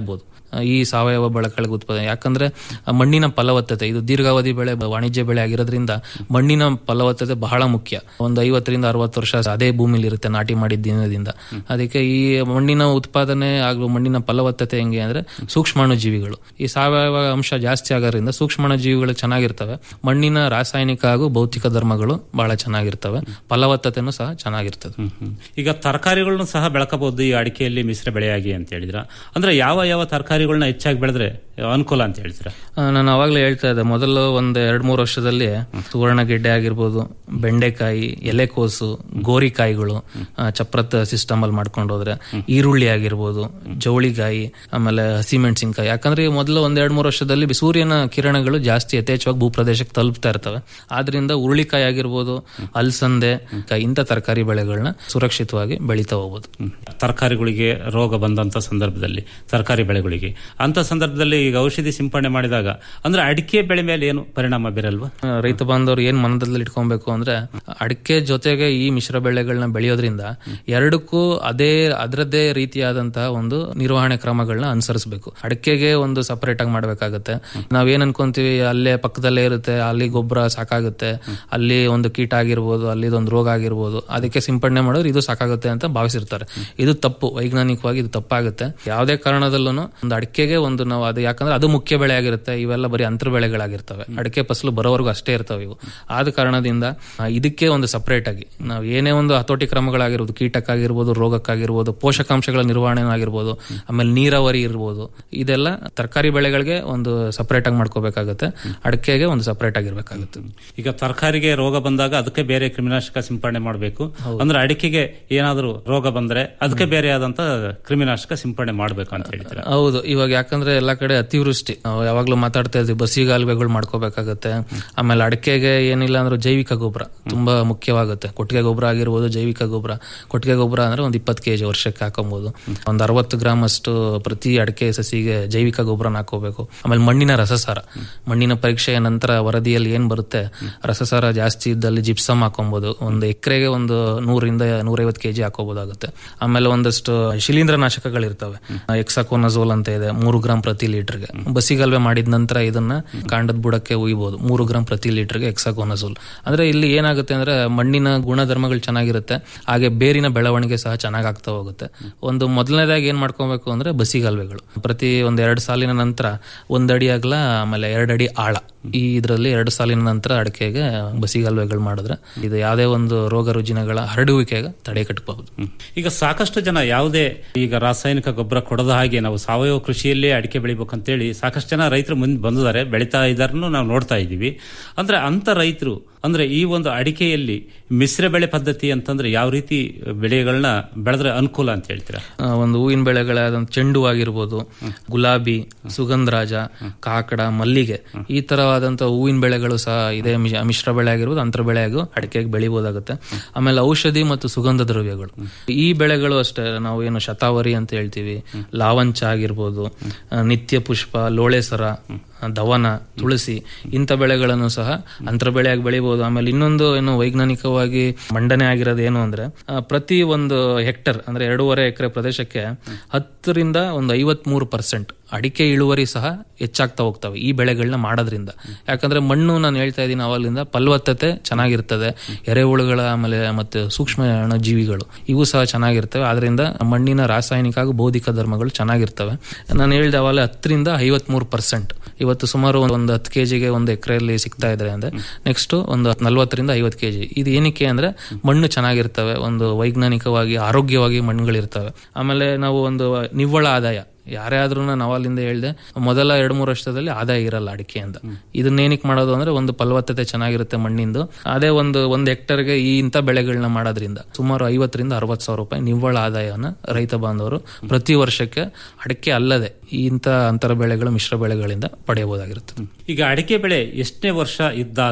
ಆ, ಈ ಸಾವಯವ ಬೆಳೆಗಳಿಗೆ ಉತ್ಪಾದನೆ ಯಾಕಂದ್ರೆ ಆ ಮಣ್ಣಿನ ಫಲವತ್ತತೆ ಇದು ದೀರ್ಘಾವಧಿ ಬೆಳೆ ಬ- ವಾಣಿಜ್ಯ ಬೆಳೆ ಆಗಿರೋದ್ರಿಂದ ಮಣ್ಣಿನ ಫಲವತ್ತತೆ ಬಹಳ ಮುಖ್ಯ ಒಂದು ಐವತ್ತರಿಂದ ಅರವತ್ತು ವರ್ಷ ಅದೇ ಭೂಮಿಲಿ ಇರುತ್ತೆ ನಾಟಿ ಮಾಡಿದ ದಿನದಿಂದ ಅದಕ್ಕೆ ಈ ಮಣ್ಣಿನ ಉತ್ಪಾದನೆ ಹಾಗೂ ಮಣ್ಣಿನ ಫಲವತ್ತತೆ ಹೆಂಗೆ ಅಂದ್ರೆ ಸೂಕ್ಷ್ಮಾಣು ಜೀವಿಗಳು ಈ ಸಾವಯವ ಅಂಶ ಜಾಸ್ತಿ ಆಗೋದ್ರಿಂದ ಸೂಕ್ಷ್ಮಾಣು ಜೀವಿಗಳು ಚೆನ್ನಾಗಿರ್ತವೆ ಮಣ್ಣಿನ ರಾಸಾಯನಿಕ ಹಾಗೂ ಭೌತಿಕ ಧರ್ಮಗಳು ಬಹಳ ಚೆನ್ನಾಗಿರ್ತವೆ ಫಲವತ್ತತೆನೂ ಸಹ ಚೆನ್ನಾಗಿರ್ತದೆ ಈಗ ತರಕಾರಿಗಳನ್ನು ಸಹ ಬೆಳಕಬಹುದು ಈ ಅಡಿಕೆಯಲ್ಲಿ ಮಿಶ್ರ ಬೆಳೆಯಾಗಿ ಅಂತ ಹೇಳಿದ್ರ ಅಂದ್ರೆ ಯಾವ ಯಾವ ತರಕಾರಿಗಳನ್ನ ಹೆಚ್ಚಾಗಿ ಬೆಳೆದ್ರೆ ಅನುಕೂಲ ಅಂತ ಹೇಳ್ತೀರಾ ಆ, ನಾನು ಅವಾಗಲೇ ಹೇಳ್ತಾ ಇದ್ದೆ ಮೊದಲು ಒಂದು ಎರಡ್ ಮೂರು ವರ್ಷದಲ್ಲಿ ಸುವರ್ಣ ಗೆಡ್ಡೆ ಆಗಿರ್ಬೋದು ಬೆಂಡೆಕಾಯಿ ಎಲೆಕೋಸು ಗೋರಿಕಾಯಿಗಳು ಆ, ಚಪ್ರದ ಸಿಸ್ಟಮ್ ಅಲ್ಲಿ ಮಾಡ್ಕೊಂಡು ಹೋದ್ರೆ ಈರುಳ್ಳಿ ಆಗಿರ್ಬೋದು ಜವಳಿಕಾಯಿ ಆಮೇಲೆ ಹಸಿಮೆಣಸಿನ್ಕಾಯಿ ಯಾಕಂದ್ರೆ ಈ ಮೊದಲು ಒಂದ್ ಎರಡ್ ಮೂರು ವರ್ಷದಲ್ಲಿ ಬಿ- ಸೂರ್ಯನ ಕಿರಣಗಳು ಜಾಸ್ತಿ ಯಥೇಚ್ಛವಾಗಿ ಭೂಪ್ರದೇಶಕ್ಕೆ ತಲುಪ್ತಾ ಇರ್ತವೆ ಆದ್ರಿಂದ ಹುರುಳಿಕಾಯಿ ಆಗಿರ್ಬೋದು ಅಲಸಂದೆ ಕಾಯಿ ಇಂಥ ತರಕಾರಿ ಬೆಳೆಗಳನ್ನ ಸುರಕ್ಷಿತವಾಗಿ ಬೆಳೀತಾ ಹೋಗ್ಬೋದು ತರಕಾರಿಗಳಿಗೆ ರೋಗ ಬಂದಂತ ಸಂದರ್ಭದಲ್ಲಿ ತರಕಾರಿ ಬೆಳೆಗಳಿಗೆ ಅಂತ ಸಂದರ್ಭದಲ್ಲಿ ಈಗ ಔಷಧಿ ಸಿಂಪಡಣೆ ಮಾಡಿದಾಗ ಅಂದ್ರೆ ಅಡಿಕೆ ಬೆಳೆ ಮೇಲೆ ಏನು ಪರಿಣಾಮ ಬೀರಲ್ವಾ ಆ, ರೈತ ಬಾಂಧವರು ಏನ್ ಮನದಲ್ಲಿ ಇಟ್ಕೊಬೇಕು ಅಂದ್ರೆ ಅಡಿಕೆ ಜೊತೆಗೆ ಈ ಮಿಶ್ರ ಬೆಳೆಗಳನ್ನ ಬೆಳೆಯೋದ್ರಿಂದ ಎರಡಕ್ಕೂ ಅದೇ ಅದರದ್ದೇ ರೀತಿಯಾದಂತಹ ಒಂದು ನಿರ್ವಹಣೆ ಕ್ರಮಗಳನ್ನ ಅನುಸರಿಸಬೇಕು ಅಡಿಕೆಗೆ ಒಂದು ಸಪರೇಟ್ ಆಗಿ ಮಾಡ್ಬೇಕಾಗತ್ತೆ ನಾವೇನ್ ಅನ್ಕೊಂತೀವಿ ಅಲ್ಲೇ ಪಕ್ಕದಲ್ಲೇ ಇರುತ್ತೆ ಅಲ್ಲಿ ಗೊಬ್ಬರ ಸಾಕಾಗುತ್ತೆ ಅಲ್ಲಿ ಒಂದು ಕೀಟ ಆಗಿರ್ಬೋದು ಅಲ್ಲಿ ಒಂದು ರೋಗ ಆಗಿರ್ಬೋದು ಅದಕ್ಕೆ ಸಿಂಪಡಣೆ ಮಾಡಿದ್ರೆ ಇದು ಸಾಕಾಗುತ್ತೆ ಅಂತ ಭಾವಿಸಿರ್ತಾರೆ ಇದು ತಪ್ಪು ವೈಜ್ಞಾನಿಕವಾಗಿ ಇದು ತಪ್ಪಾಗುತ್ತೆ ಯಾವುದೇ ಕಾರಣದಲ್ಲೂ ಒಂದು ಅಡಿಕೆಗೆ ಒಂದು ನಾವು ಅದು ಯಾಕಂದ್ರೆ ಅದು ಮುಖ್ಯ ಬೆಳೆ ಆಗಿರುತ್ತೆ ಇವೆಲ್ಲ ಬರೀ ಅಂತರ ಬೆಳೆಗಳಾಗಿರ್ತವೆ ಅಡಿಕೆ ಫಸಲು ಬರೋವರೆಗೂ ಅಷ್ಟೇ ಇರ್ತವೆ ಇವು ಆದ ಕಾರಣದಿಂದ ಆ, ಇದಕ್ಕೆ ಒಂದು ಸಪರೇಟ್ ಆಗಿ ನಾವು ಏನೇ ಒಂದು ಹತೋಟಿ ಕ್ರಮಗಳಾಗಿರ್ಬೋದು ಕೀಟಕ್ಕಾಗಿರ್ಬೋದು ರೋಗಕ್ಕಾಗಿರ್ಬೋದು ಪೋಷಕಾಂಶಗಳ ನಿರ್ವಹಣೆ ಆಗಿರ್ಬೋದು ಆಮೇಲೆ ನೀರಾವರಿ ಇರ್ಬೋದು ಇದೆಲ್ಲ ತರಕಾರಿ ಬೆಳೆಗಳಿಗೆ ಒಂದು ಸಪರೇಟ್ ಆಗಿ ಮಾಡ್ಕೋಬೇಕಾಗತ್ತೆ ಅಡಿಕೆಗೆ ಒಂದು ಸಪರೇಟ್ ಆಗಿರ್ಬೇಕಾಗುತ್ತೆ ಈಗ ತರಕಾರಿಗೆ ರೋಗ ಬಂದಾಗ ಅದಕ್ಕೆ ಬೇರೆ ಕ್ರಿಮಿನಾಶಕ ಸಿಂಪಡಣೆ ಮಾಡಬೇಕು ಅಂದ್ರೆ ಅಡಿಕೆಗೆ ಏನಾದರೂ ರೋಗ ಬಂದ್ರೆ ಅದಕ್ಕೆ ಬೇರೆ ಆದಂತ ಕ್ರಿಮಿನಾಶಕ ಸಿಂಪಡಣೆ ಮಾಡಬೇಕು ಅಂತ ಹೇಳ್ತೀರಾ ಹೌದು ಇವಾಗ ಯಾಕಂದ್ರೆ ಎಲ್ಲಾ ಕಡೆ ಅತಿವೃಷ್ಟಿ ನಾವು ಯಾವಾಗ್ಲೂ ಮಾತಾಡ್ತಾ ಇದ್ವಿ ಬಸಿಗಾಲುವೆಗಳು ಮಾಡ್ಕೋಬೇಕಾಗತ್ತೆ ಆಮೇಲೆ ಅಡಿಕೆಗೆ ಏನಿಲ್ಲ ಅಂದ್ರೆ ಜೈವಿಕ ಗೊಬ್ಬರ ತುಂಬಾ ಮುಖ್ಯವಾಗುತ್ತೆ ಕೊಟ್ಟಿಗೆ ಗೊಬ್ಬರ ಆಗಿರ್ಬೋದು ಜೈವಿಕ ಗೊಬ್ಬರ ಕೊಟ್ಟಿಗೆ ಗೊಬ್ಬರ ಅಂದ್ರೆ ಒಂದ್ ಇಪ್ಪತ್ತು ಕೆಜಿ ವರ್ಷಕ್ಕೆ ಹಾಕೊಬಹುದು ಒಂದ್ ಅರವತ್ತು ಗ್ರಾಮ್ ಅಷ್ಟು ಪ್ರತಿ ಅಡಿಕೆ ಸಸಿಗೆ ಜೈವಿಕ ಗೊಬ್ಬರನ ಹಾಕೋಬೇಕು ಆಮೇಲೆ ಮಣ್ಣಿನ ರಸಸಾರ ಮಣ್ಣಿನ ಪರೀಕ್ಷೆಯ ನಂತರ ವರದಿಯಲ್ಲಿ ಏನ್ ಬರುತ್ತೆ ರಸಸಾರ ಜಾಸ್ತಿ ಇದ್ದಲ್ಲಿ ಜಿಪ್ಸಮ್ ಹಾಕೊಬಹುದು ಒಂದು ಎಕರೆಗೆ ಒಂದು ನೂರಿಂದ ನೂರೈವತ್ತು ಕೆಜಿ ಹಾಕೋಬಹುದಾಗುತ್ತೆ ಆಮೇಲೆ ಒಂದಷ್ಟು ಶಿಲೀಂಧ್ರ ನಾಶಕಗಳಿರ್ತವೆ ಎಕ್ಸಾಕೋನಜೋಲ್ ಅಂತ ಇದೆ ಮೂರು ಗ್ರಾಂ ಪ್ರತಿ ಲೀಟರ್ಗೆ ಬಸಿಗಲ್ವೆ ಮಾಡಿದ ನಂತರ ಇದನ್ನ ಕಾಂಡದ ಬುಡಕ್ಕೆ ಉಯ್ಬೋದು ಮೂರು ಗ್ರಾಂ ಪ್ರತಿ ಲೀಟರ್ಗೆ ಎಕ್ಸಾಕೋನಜೋಲ್ ಅಂದ್ರೆ ಇಲ್ಲಿ ಏನಾಗುತ್ತೆ ಅಂದ್ರೆ ಮಣ್ಣಿನ ಗುಣಧರ್ಮಗಳು ಚೆನ್ನಾಗಿರುತ್ತೆ ಹಾಗೆ ಬೇರಿನ ಬೆಳವಣಿಗೆ ಸಹ ಚೆನ್ನಾಗಿ ಆಗ್ತಾ ಹೋಗುತ್ತೆ ಒಂದು ಮೊದಲನೇದಾಗಿ ಏನ್ ಮಾಡ್ಕೊಬೇಕು ಅಂದ್ರೆ ಬಸಿಗಾಲುವೆಗಳು ಪ್ರತಿ ಒಂದ್ ಎರಡು ಸಾಲಿನ ನಂತರ ಒಂದ್ ಅಡಿ ಅಗಲ ಆಮೇಲೆ ಎರಡು ಅಡಿ ಆಳ ಈ ಇದರಲ್ಲಿ ಎರಡು ಸಾಲಿನ ನಂತರ ಅಡಿಕೆಗೆ ಬಸಿಗಾಲುವೆಗಳು ಮಾಡಿದ್ರೆ ಇದು ಯಾವುದೇ ಒಂದು ರೋಗ ರುಜಿನಗಳ ಹರಡುವಿಕೆಗೆ ತಡೆ ಕಟ್ಟಬಹುದು ಈಗ ಸಾಕಷ್ಟು ಜನ ಯಾವುದೇ ಈಗ ರಾಸಾಯನಿಕ ಗೊಬ್ಬರ ಕೊಡದ ಹಾಗೆ ನಾವು ಸಾವಯವ ಕೃಷಿಯಲ್ಲೇ ಅಡಿಕೆ ಬೆಳಿಬೇಕಂತೇಳಿ ಸಾಕಷ್ಟು ಜನ ರೈತರು ಮುಂದೆ ಬಂದಿದ್ದಾರೆ ಬೆಳೀತಾ ಇದ್ದಾರನ್ನು ನಾವು ನೋಡ್ತಾ ಇದ್ದೀವಿ ಅಂದ್ರೆ ಅಂತ ರೈತರು ಅಂದ್ರೆ ಈ ಒಂದು ಅಡಿಕೆಯಲ್ಲಿ ಮಿಶ್ರ ಬೆಳೆ ಪದ್ಧತಿ ಅಂತಂದ್ರೆ ಯಾವ ರೀತಿ ಬೆಳೆಗಳನ್ನ ಬೆಳೆದ್ರೆ ಅನುಕೂಲ ಅಂತ ಹೇಳ್ತೀರಾ ಆ, ಒಂದು ಹೂವಿನ ಬೆಳೆಗಳಾದ ಚೆಂಡು ಆಗಿರ್ಬೋದು ಗುಲಾಬಿ ಸುಗಂಧರಾಜ ಕಾಕಡ ಮಲ್ಲಿಗೆ ಈ ತರವಾದಂತ ಹೂವಿನ ಬೆಳೆಗಳು ಸಹ ಇದೆ ಮಿಶ- ಮಿಶ್ರ ಬೆಳೆ ಆಗಿರ್ಬೋದು ಅಂತರ ಬೆಳೆ ಆಗು ಅಡಿಕೆಗೆ ಬೆಳಿಬೋದಾಗುತ್ತೆ ಆಮೇಲೆ ಔಷಧಿ ಮತ್ತು ಸುಗಂಧ ದ್ರವ್ಯಗಳು ಈ ಬೆಳೆಗಳು ಅಷ್ಟೇ ನಾವು ಏನು ಶತಾವರಿ ಅಂತ ಹೇಳ್ತೀವಿ ಲಾವಂಚ ಆಗಿರ್ಬೋದು ಆ, ನಿತ್ಯ ಪುಷ್ಪ ಲೋಳೆಸರ ಆ, ದವನ ತುಳಸಿ ಇಂಥ ಬೆಳೆಗಳನ್ನು ಸಹ ಅಂತರ ಬೆಳೆಯಾಗಿ ಬೆಳಿಬಹುದು ಆಮೇಲೆ ಇನ್ನೊಂದು ಏನು ವೈಜ್ಞಾನಿಕವಾಗಿ ಮಂಡನೆ ಆಗಿರೋದು ಏನು ಅಂದ್ರೆ ಆ, ಪ್ರತಿ ಒಂದು ಹೆಕ್ಟರ್ ಅಂದ್ರೆ ಎರಡೂವರೆ ಎಕರೆ ಪ್ರದೇಶಕ್ಕೆ ಹತ್ತರಿಂದ ಒಂದು ಐವತ್ ಮೂರು ಪರ್ಸೆಂಟ್ ಅಡಿಕೆ ಇಳುವರಿ ಸಹ ಹೆಚ್ಚಾಗ್ತಾ ಹೋಗ್ತವೆ ಈ ಬೆಳೆಗಳನ್ನ ಮಾಡೋದ್ರಿಂದ ಯಾಕಂದ್ರೆ ಮಣ್ಣು ನಾನು ಹೇಳ್ತಾ ಇದ್ದೀನಿ ಅವಾಗಲಿಂದ ಫಲವತ್ತತೆ ಚೆನ್ನಾಗಿರ್ತದೆ ಎರೆಹುಳುಗಳ ಆಮೇಲೆ ಮತ್ತೆ ಸೂಕ್ಷ್ಮ ಜೀವಿಗಳು ಇವು ಸಹ ಚೆನ್ನಾಗಿರ್ತವೆ ಆದ್ರಿಂದ ಮಣ್ಣಿನ ರಾಸಾಯನಿಕ ಹಾಗೂ ಬೌದ್ಧಿಕ ಧರ್ಮಗಳು ಚೆನ್ನಾಗಿರ್ತವೆ ನಾನು ಹೇಳಿದ ಅವಾಗ ಹತ್ತರಿಂದ ಐವತ್ ಮೂರು ಪರ್ಸೆಂಟ್ ಇವತ್ತು ಸುಮಾರು ಒಂದು ಹತ್ತು ಕೆಜಿಗೆ ಒಂದು ಎಕರೆಯಲ್ಲಿ ಸಿಗ್ತಾ ಇದ್ರೆ ಅಂದ್ರೆ ನೆಕ್ಸ್ಟ್ ಒಂದು ನಲ್ವತ್ತರಿಂದ ಐವತ್ತು ಕೆಜಿ ಇದು ಏನಕ್ಕೆ ಅಂದ್ರೆ ಮಣ್ಣು ಚೆನ್ನಾಗಿರ್ತವೆ ಒಂದು ವೈಜ್ಞಾನಿಕವಾಗಿ ಆರೋಗ್ಯವಾಗಿ ಮಣ್ಣುಗಳಿರ್ತವೆ ಆಮೇಲೆ ನಾವು ಒಂದು ನಿವ್ವಳ ಆದಾಯ ಯಾರೇ ಆದ್ರೂ ನಾವು ಅಲ್ಲಿಂದ ಹೇಳ್ದೆ ಮೊದಲ ಎರಡು ಮೂರು ವರ್ಷದಲ್ಲಿ ಆದಾಯ ಇರಲ್ಲ ಅಡಿಕೆ ಅಂತ ಇದನ್ನೇನಕ್ಕೆ ಮಾಡೋದು ಅಂದ್ರೆ ಒಂದು ಫಲವತ್ತತೆ ಚೆನ್ನಾಗಿರುತ್ತೆ ಮಣ್ಣಿಂದು ಅದೇ ಒಂದು ಒಂದು ಹೆಕ್ಟರ್ಗೆ ಈ ಇಂಥ ಬೆಳೆಗಳನ್ನ ಮಾಡೋದ್ರಿಂದ ಸುಮಾರು ಐವತ್ತರಿಂದ ಅರವತ್ತು ಸಾವಿರ ರೂಪಾಯಿ ನಿವ್ವಳ ಆದಾಯನ ರೈತ ಬಾಂಧವರು ಪ್ರತಿ ವರ್ಷಕ್ಕೆ ಅಡಿಕೆ ಅಲ್ಲದೆ ಈ ಇಂಥ ಅಂತರ ಬೆಳೆಗಳು ಮಿಶ್ರ ಬೆಳೆಗಳಿಂದ ಪಡೆಯಬಹುದಾಗಿರುತ್ತೆ ಈಗ ಅಡಿಕೆ ಬೆಳೆ ಎಷ್ಟನೇ ವರ್ಷ ಇದ್ದಾಗ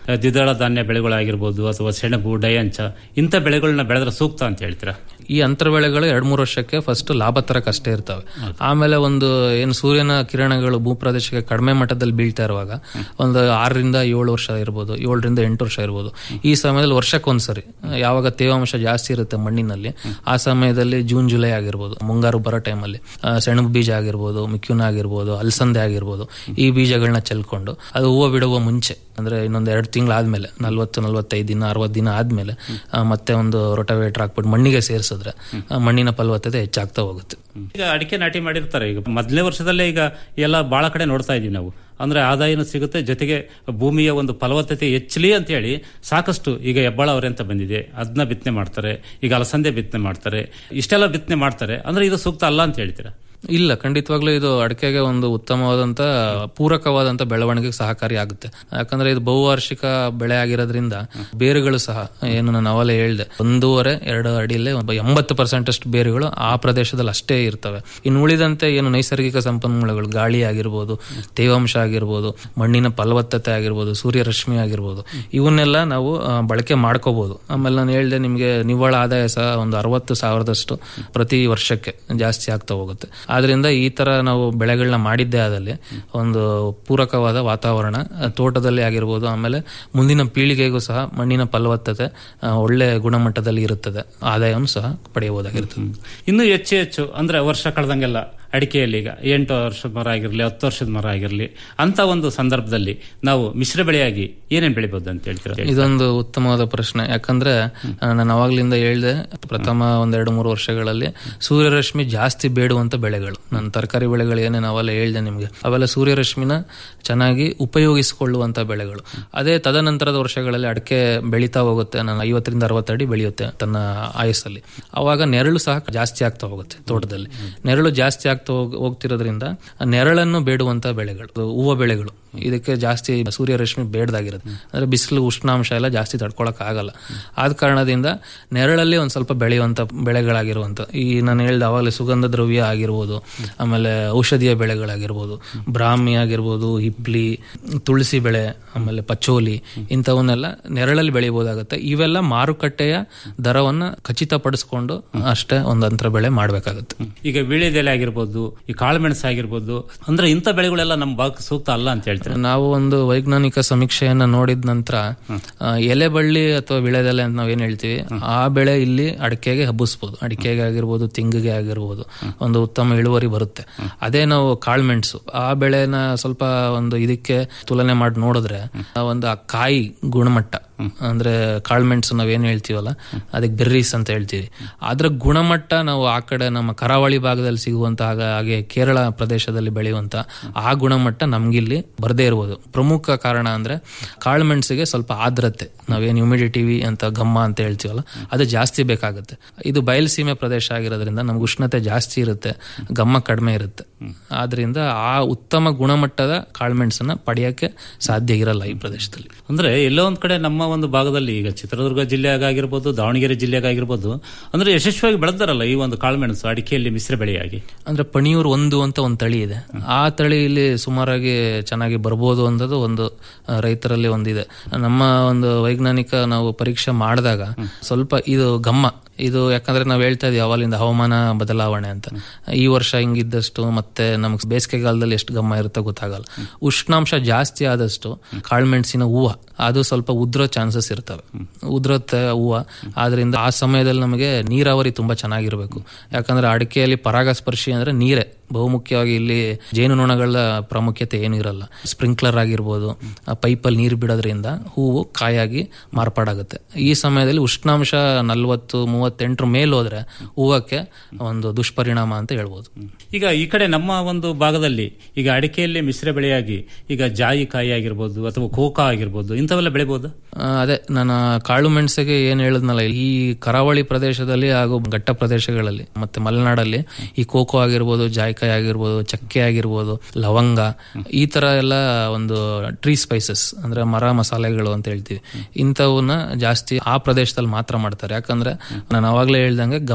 ಆ, ದ್ವಿದಳ ಧಾನ್ಯ ಬೆಳೆಗಳಾಗಿರ್ಬೋದು ಅಥವಾ ಸೆಣಬು ಡಯಂಚ ಇಂಥ ಬೆಳೆಗಳನ್ನ ಬೆಳೆದ್ರೆ ಸೂಕ್ತ ಅಂತ ಹೇಳ್ತೀರಾ ಈ ಅಂತರ ಬೆಳೆಗಳು ಎರಡ್ ಮೂರು ವರ್ಷಕ್ಕೆ ಫಸ್ಟ್ ಲಾಭ ತರಕ್ ಅಷ್ಟೇ ಇರ್ತವೆ ಆಮೇಲೆ ಒಂದು ಏನು ಸೂರ್ಯನ ಕಿರಣಗಳು ಭೂಪ್ರದೇಶಕ್ಕೆ ಕಡಿಮೆ ಮಟ್ಟದಲ್ಲಿ ಬೀಳ್ತಾ ಇರುವಾಗ ಒಂದು ಆರರಿಂದ ಏಳು ವರ್ಷ ಇರ್ಬೋದು ಏಳರಿಂದ ಎಂಟು ವರ್ಷ ಇರ್ಬೋದು ಈ ಸಮಯದಲ್ಲಿ ವರ್ಷಕ್ಕೊಂದ್ಸರಿ ಯಾವಾಗ ತೇವಾಂಶ ಜಾಸ್ತಿ ಇರುತ್ತೆ ಮಣ್ಣಿನಲ್ಲಿ ಆ ಸಮಯದಲ್ಲಿ ಜೂನ್ ಜುಲೈ ಆಗಿರ್ಬೋದು ಮುಂಗಾರು ಬರೋ ಟೈಮಲ್ಲಿ ಸೆಣಬು ಬೀಜ ಆಗಿರ್ಬೋದು ಮಿಕ್ಯುನ ಆಗಿರ್ಬೋದು ಅಲಸಂದೆ ಆಗಿರ್ಬೋದು ಈ ಬೀಜಗಳನ್ನ ಚೆಲ್ಕೊಂಡು ಅದು ಹೂವು ಬಿಡುವ ಮುಂಚೆ ಅಂದ್ರೆ ಇನ್ನೊಂದು ಎರಡು ತಿಂಗಳಾದ್ಮೇಲೆ ನಲ್ವತ್ತು ನಲ್ವತ್ತೈದು ದಿನ ಅರವತ್ತು ದಿನ ಆದ್ಮೇಲೆ ಆ, ಮತ್ತೆ ಒಂದು ರೊಟವೇಟರ್ ಹಾಕ್ಬಿಟ್ಟು ಮಣ್ಣಿಗೆ ಸೇರಿಸಿದ್ರೆ ಆ, ಮಣ್ಣಿನ ಫಲವತ್ತತೆ ಹೆಚ್ಚಾಗ್ತಾ ಹೋಗುತ್ತೆ ಈಗ ಅಡಿಕೆ ನಾಟಿ ಮಾಡಿರ್ತಾರೆ ಈಗ ಮೊದಲನೇ ವರ್ಷದಲ್ಲೇ ಈಗ ಎಲ್ಲ ಬಹಳ ಕಡೆ ನೋಡ್ತಾ ಇದೀವಿ ನಾವು ಅಂದ್ರೆ ಆದಾಯನೂ ಸಿಗುತ್ತೆ ಜೊತೆಗೆ ಭೂಮಿಯ ಒಂದು ಫಲವತ್ತತೆ ಹೆಚ್ಚಲಿ ಅಂತ ಹೇಳಿ ಸಾಕಷ್ಟು ಈಗ ಹೆಬ್ಬಾಳ ಅವರೆ ಅಂತ ಬಂದಿದೆ ಅದನ್ನ ಬಿತ್ತನೆ ಮಾಡ್ತಾರೆ ಈಗ ಅಲಸಂದೆ ಬಿತ್ತನೆ ಮಾಡ್ತಾರೆ ಇಷ್ಟೆಲ್ಲ ಬಿತ್ತನೆ ಮಾಡ್ತಾರೆ ಅಂದ್ರೆ ಇದು ಸೂಕ್ತ ಅಲ್ಲ ಅಂತ ಹೇಳ್ತೀರಾ ಇಲ್ಲ ಖಂಡಿತವಾಗ್ಲೂ ಇದು ಅಡಿಕೆಗೆ ಒಂದು ಉತ್ತಮವಾದಂತ ಪೂರಕವಾದಂತ ಬೆಳವಣಿಗೆಗೆ ಸಹಕಾರಿ ಆಗುತ್ತೆ ಯಾಕಂದ್ರೆ ಇದು ಬಹುವಾರ್ಷಿಕ ಬೆಳೆ ಆಗಿರೋದ್ರಿಂದ ಬೇರುಗಳು ಸಹ ಏನು ನಾನು ಅವಲೇ ಹೇಳ್ದೆ ಒಂದೂವರೆ ಎರಡು ಅಡಿಲೇ ಒಂದು ಎಂಬತ್ತು ಪರ್ಸೆಂಟ್ ಅಷ್ಟು ಬೇರುಗಳು ಆ ಪ್ರದೇಶದಲ್ಲಿ ಅಷ್ಟೇ ಇರ್ತವೆ ಇನ್ನು ಉಳಿದಂತೆ ಏನು ನೈಸರ್ಗಿಕ ಸಂಪನ್ಮೂಲಗಳು ಗಾಳಿ ಆಗಿರ್ಬೋದು ತೇವಾಂಶ ಆಗಿರ್ಬೋದು ಮಣ್ಣಿನ ಫಲವತ್ತತೆ ಆಗಿರ್ಬೋದು ಸೂರ್ಯರಶ್ಮಿ ಆಗಿರ್ಬೋದು ಇವನ್ನೆಲ್ಲ ನಾವು ಆ, ಬಳಕೆ ಮಾಡ್ಕೋಬಹುದು ಆಮೇಲೆ ನಾನು ಹೇಳ್ದೆ ನಿಮಗೆ ನಿವ್ವಳ ಆದಾಯ ಸಹ ಒಂದು ಅರವತ್ತು ಸಾವಿರದಷ್ಟು ಪ್ರತಿ ವರ್ಷಕ್ಕೆ ಜಾಸ್ತಿ ಆಗ್ತಾ ಹೋಗುತ್ತೆ ಆದ್ರಿಂದ ಈ ತರ ನಾವು ಬೆಳೆಗಳನ್ನ ಮಾಡಿದ್ದೇ ಆದಲ್ಲಿ ಒಂದು ಪೂರಕವಾದ ವಾತಾವರಣ ಆ, ತೋಟದಲ್ಲಿ ಆಗಿರ್ಬೋದು ಆಮೇಲೆ ಮುಂದಿನ ಪೀಳಿಗೆಗೂ ಸಹ ಮಣ್ಣಿನ ಫಲವತ್ತತೆ ಆ, ಒಳ್ಳೆ ಗುಣಮಟ್ಟದಲ್ಲಿ ಇರುತ್ತದೆ ಆದಾಯವನ್ನು ಸಹ ಪಡೆಯಬಹುದಾಗಿರುತ್ತದೆ ಇನ್ನು ಹೆಚ್ಚು ಹೆಚ್ಚು ಅಂದ್ರೆ ವರ್ಷ ಕಳೆದಂಗೆಲ್ಲ ಅಡಿಕೆಯಲ್ಲಿ ಈಗ ಎಂಟು ವರ್ಷದ ಮರ ಆಗಿರಲಿ ಹತ್ತು ವರ್ಷದ ಮರ ಆಗಿರಲಿ ಅಂತ ಒಂದು ಸಂದರ್ಭದಲ್ಲಿ ನಾವು ಮಿಶ್ರ ಬೆಳೆಯಾಗಿ ಏನೇನ್ ಬೆಳಿಬಹುದು ಅಂತ ಹೇಳ್ತೀರಾ ಇದೊಂದು ಉತ್ತಮವಾದ ಪ್ರಶ್ನೆ ಯಾಕಂದ್ರೆ ಆ, ನಾನು ಅವಾಗ್ಲಿಂದ ಹೇಳ್ದೆ ಪ್ರಥಮ ಒಂದೆರಡು ಮೂರು ವರ್ಷಗಳಲ್ಲಿ ಸೂರ್ಯರಶ್ಮಿ ಜಾಸ್ತಿ ಬೇಡುವಂತ ಬೆಳೆಗಳು ನನ್ನ ತರಕಾರಿ ಬೆಳೆಗಳು ಏನೇನು ಅವೆಲ್ಲ ಹೇಳ್ದೆ ನಿಮ್ಗೆ ಅವೆಲ್ಲ ಸೂರ್ಯರಶ್ಮಿನ ಚೆನ್ನಾಗಿ ಉಪಯೋಗಿಸಿಕೊಳ್ಳುವಂತ ಬೆಳೆಗಳು ಅದೇ ತದನಂತರದ ವರ್ಷಗಳಲ್ಲಿ ಅಡಿಕೆ ಬೆಳೀತಾ ಹೋಗುತ್ತೆ ನಾನು ಐವತ್ತರಿಂದ ಅರವತ್ತು ಅಡಿ ಬೆಳೆಯುತ್ತೆ ತನ್ನ ಆಯಸ್ಸಲ್ಲಿ ಅವಾಗ ನೆರಳು ಸಹ ಜಾಸ್ತಿ ಆಗ್ತಾ ಹೋಗುತ್ತೆ ತೋಟದಲ್ಲಿ ನೆರಳು ಜಾಸ್ತಿ ಆಗ್ತಾ ಹೋಗ್- ಹೋಗ್ತಿರೋದ್ರಿಂದ ಆ ನೆರಳನ್ನು ಬೇಡುವಂತ ಬೆಳೆಗಳು ಅದು ಹೂವು ಬೆಳೆಗಳು ಇದಕ್ಕೆ ಜಾಸ್ತಿ ಸೂರ್ಯರಶ್ಮಿ ಬೇಡದಾಗಿರುತ್ತೆ ಅಂದ್ರೆ ಬಿಸಿಲು ಉಷ್ಣಾಂಶ ಎಲ್ಲ ಜಾಸ್ತಿ ತಡ್ಕೊಳಕ್ ಆಗಲ್ಲ ಆದ ಕಾರಣದಿಂದ ನೆರಳಲ್ಲಿ ಒಂದ್ ಸ್ವಲ್ಪ ಬೆಳೆಯುವಂತ ಬೆಳೆಗಳಾಗಿರುವಂತ ಈ ನಾನು ಹೇಳ್ದೆ ಅವಾಗಲೇ ಸುಗಂಧ ದ್ರವ್ಯ ಆಗಿರ್ಬೋದು ಆಮೇಲೆ ಔಷಧೀಯ ಬೆಳೆಗಳಾಗಿರ್ಬೋದು ಬ್ರಾಹ್ಮಿ ಆಗಿರ್ಬೋದು ಹಿಪ್ಲಿ ತುಳಸಿ ಬೆಳೆ ಆಮೇಲೆ ಪಚೋಲಿ ಇಂಥವನ್ನೆಲ್ಲ ನೆರಳಲ್ಲಿ ಬೆಳಿಬಹುದಾಗುತ್ತೆ ಇವೆಲ್ಲ ಮಾರುಕಟ್ಟೆಯ ದರವನ್ನ ಖಚಿತಪಡಿಸ್ಕೊಂಡು ಅಷ್ಟೇ ಒಂದು ಅಂತರ ಬೆಳೆ ಮಾಡಬೇಕಾಗುತ್ತೆ ಈಗ ವೀಳ್ಯದೆಲೆ ಆಗಿರ್ಬೋದು ಈ ಕಾಳುಮೆಣಸು ಆಗಿರ್ಬೋದು ಅಂದ್ರೆ ಇಂಥ ಬೆಳೆಗಳೆಲ್ಲ ನಮ್ಮ ಭಾಗಕ್ಕೆ ಸೂಕ್ತ ಅಲ್ಲ ಅಂತ ಹೇಳ್ತೀರಾ ನಾವು ಒಂದು ವೈಜ್ಞಾನಿಕ ಸಮೀಕ್ಷೆಯನ್ನ ನೋಡಿದ ನಂತರ ಆ, ಎಲೆ ಬಳ್ಳಿ ಅಥವಾ ವಿಳೆದೆಲೆ ಅಂತ ನಾವೇನ್ ಹೇಳ್ತೀವಿ ಆ ಬೆಳೆ ಇಲ್ಲಿ ಅಡಿಕೆಗೆ ಹಬ್ಬಿಸ್ಬೋದು ಅಡಿಕೆಗೆ ಆಗಿರ್ಬೋದು ತೆಂಗಿಗೆ ಆಗಿರ್ಬೋದು ಒಂದು ಉತ್ತಮ ಇಳುವರಿ ಬರುತ್ತೆ ಅದೇ ನಾವು ಕಾಳ್ಮೆಣಸು ಆ ಬೆಳೆನ ಸ್ವಲ್ಪ ಒಂದು ಇದಕ್ಕೆ ತುಲನೆ ಮಾಡಿ ನೋಡಿದ್ರೆ ಆ ಒಂದು ಆ ಕಾಯಿ ಗುಣಮಟ್ಟ ಅಂದ್ರೆ ಕಾಳ್ಮೆಣಸು ನಾವೇನ್ ಹೇಳ್ತೀವಲ್ಲ ಅದಕ್ಕೆ ಬೆರ್ರೀಸ್ ಅಂತ ಹೇಳ್ತೀವಿ ಅದ್ರ ಗುಣಮಟ್ಟ ನಾವು ಆ ಕಡೆ ನಮ್ಮ ಕರಾವಳಿ ಭಾಗದಲ್ಲಿ ಸಿಗುವಂತ ಹಾಗ- ಹಾಗೆ ಕೇರಳ ಪ್ರದೇಶದಲ್ಲಿ ಬೆಳೆಯುವಂತ ಆ ಗುಣಮಟ್ಟ ನಮ್ಗಿಲ್ಲಿ ಬರದೇ ಇರ್ಬೋದು ಪ್ರಮುಖ ಕಾರಣ ಅಂದ್ರೆ ಕಾಳುಮೆಣಸಿಗೆ ಸ್ವಲ್ಪ ಆರ್ದ್ರತೆ ನಾವೇನು ಹ್ಯುಮಿಡಿಟಿವಿ ಅಂತ ಗಮ್ಮ ಅಂತ ಹೇಳ್ತೀವಲ್ಲ ಅದು ಜಾಸ್ತಿ ಬೇಕಾಗುತ್ತೆ ಇದು ಬಯಲುಸೀಮೆ ಪ್ರದೇಶ ಆಗಿರೋದ್ರಿಂದ ನಮ್ಗೆ ಉಷ್ಣತೆ ಜಾಸ್ತಿ ಇರುತ್ತೆ ಗಮ್ಮ ಕಡಿಮೆ ಇರುತ್ತೆ ಆದ್ರಿಂದ ಆ ಉತ್ತಮ ಗುಣಮಟ್ಟದ ಕಾಳುಮೆಣಸನ್ನ ಪಡೆಯಕ್ಕೆ ಸಾಧ್ಯ ಇರಲ್ಲ ಈ ಪ್ರದೇಶದಲ್ಲಿ ಅಂದ್ರೆ ಎಲ್ಲೋ ಒಂದ್ ಕಡೆ ನಮ್ಮ ಒಂದು ಭಾಗದಲ್ಲಿ ಈಗ ಚಿತ್ರದುರ್ಗ ಜಿಲ್ಲೆಯಾಗಿರ್ಬೋದು ದಾವಣಗೆರೆ ಜಿಲ್ಲೆಗಾಗಿರ್ಬೋದು ಅಂದ್ರೆ ಯಶಸ್ವಿಯಾಗಿ ಬೆಳೆದಾರಲ್ಲ ಈ ಒಂದು ಕಾಳುಮೆಣಸು ಅಡಿಕೆಯಲ್ಲಿ ಮಿಶ್ರ ಬೆಳೆಯಾಗಿ ಅಂದ್ರೆ ಪಣಿಯೂರ್ ಒಂದು ಅಂತ ಒಂದು ತಳಿ ಇದೆ ಆ ತಳಿ ಇಲ್ಲಿ ಸುಮಾರಾಗಿ ಚೆನ್ನಾಗಿ ಬರ್ಬೋದು ಅನ್ನೋದು ಒಂದು ಆ, ರೈತರಲ್ಲಿ ಒಂದಿದೆ ನಮ್ಮ ಒಂದು ವೈಜ್ಞಾನಿಕ ನಾವು ಪರೀಕ್ಷೆ ಮಾಡಿದಾಗ ಸ್ವಲ್ಪ ಇದು ಗಮ್ಮ ಇದು ಯಾಕಂದ್ರೆ ನಾವು ಹೇಳ್ತಾ ಇದೀವಿ ಅವಾಲಿಂದ ಹವಾಮಾನ ಬದಲಾವಣೆ ಅಂತ ಈ ವರ್ಷ ಹಿಂಗಿದ್ದಷ್ಟು ಮತ್ತೆ ನಮಗೆ ಬೇಸಿಗೆಗಾಲದಲ್ಲಿ ಎಷ್ಟು ಗಮ್ಮ ಇರುತ್ತೋ ಗೊತ್ತಾಗಲ್ಲ ಉಷ್ಣಾಂಶ ಜಾಸ್ತಿ ಆದಷ್ಟು ಕಾಳುಮೆಣಸಿನ ಹೂವು ಅದು ಸ್ವಲ್ಪ ಉದ್ರೋ ಚಾನ್ಸಸ್ ಇರ್ತವೆ ಉದ್ರತ್ತೆ ಹೂವು ಆದ್ರಿಂದ ಆ ಸಮಯದಲ್ಲಿ ನಮಗೆ ನೀರಾವರಿ ತುಂಬಾ ಚೆನ್ನಾಗಿರ್ಬೇಕು ಯಾಕಂದ್ರೆ ಅಡಿಕೆಯಲ್ಲಿ ಪರಾಗಸ್ಪರ್ಶಿ ಅಂದ್ರೆ ನೀರೇ ಬಹುಮುಖ್ಯವಾಗಿ ಇಲ್ಲಿ ಜೇನುನೊಣಗಳ ಪ್ರಾಮುಖ್ಯತೆ ಏನೂ ಇರಲ್ಲ ಸ್ಪ್ರಿಂಕ್ಲರ್ ಆಗಿರ್ಬೋದು ಪೈಪಲ್ಲಿ ನೀರು ಬಿಡೋದ್ರಿಂದ ಹೂವು ಕಾಯಾಗಿ ಮಾರ್ಪಾಡಾಗುತ್ತೆ ಈ ಸಮಯದಲ್ಲಿ ಉಷ್ಣಾಂಶ ನಲ್ವತ್ತು ಮೂವತ್ತೆಂಟರ ಮೇಲೆ ಹೋದ್ರೆ ಹೂವಕ್ಕೆ ಒಂದು ದುಷ್ಪರಿಣಾಮ ಅಂತ ಹೇಳ್ಬೋದು ಈಗ ಈ ಕಡೆ ನಮ್ಮ ಒಂದು ಭಾಗದಲ್ಲಿ ಈಗ ಅಡಿಕೆಯಲ್ಲಿ ಮಿಶ್ರ ಬೆಳೆಯಾಗಿ ಈಗ ಜಾಯಿಕಾಯಿ ಆಗಿರ್ಬೋದು ಅಥವಾ ಕೋಕಾ ಆಗಿರ್ಬೋದು ಇಂಥವೆಲ್ಲ ಬೆಳಿಬಹುದು ಆ, ಅದೇ ನಾನು ಕಾಳು ಮೆಣಸಿಗೆ ಏನ್ ಹೇಳಿದ್ನಲ್ಲ ಈ ಕರಾವಳಿ ಪ್ರದೇಶದಲ್ಲಿ ಹಾಗೂ ಘಟ್ಟ ಪ್ರದೇಶಗಳಲ್ಲಿ ಮತ್ತೆ ಮಲೆನಾಡಲ್ಲಿ ಈ ಕೋಕೋ ಆಗಿರ್ಬೋದು ಜಾಯ್ಕಾಯಿ ಆಗಿರ್ಬೋದು ಚಕ್ಕೆ ಆಗಿರ್ಬೋದು ಲವಂಗ ಈ ತರ ಎಲ್ಲ ಒಂದು ಟ್ರೀ ಸ್ಪೈಸಸ್ ಅಂದ್ರೆ ಮರ ಮಸಾಲೆಗಳು ಅಂತ ಹೇಳ್ತೀವಿ ಇಂಥವನ್ನ ಜಾಸ್ತಿ ಆ ಪ್ರದೇಶದಲ್ಲಿ ಮಾತ್ರ ಮಾಡ್ತಾರೆ ಯಾಕಂದ್ರೆ ನಾನು ಅವಾಗ್ಲೇ ಹೇಳ್ದಂಗೆ ಗಮ್ಮ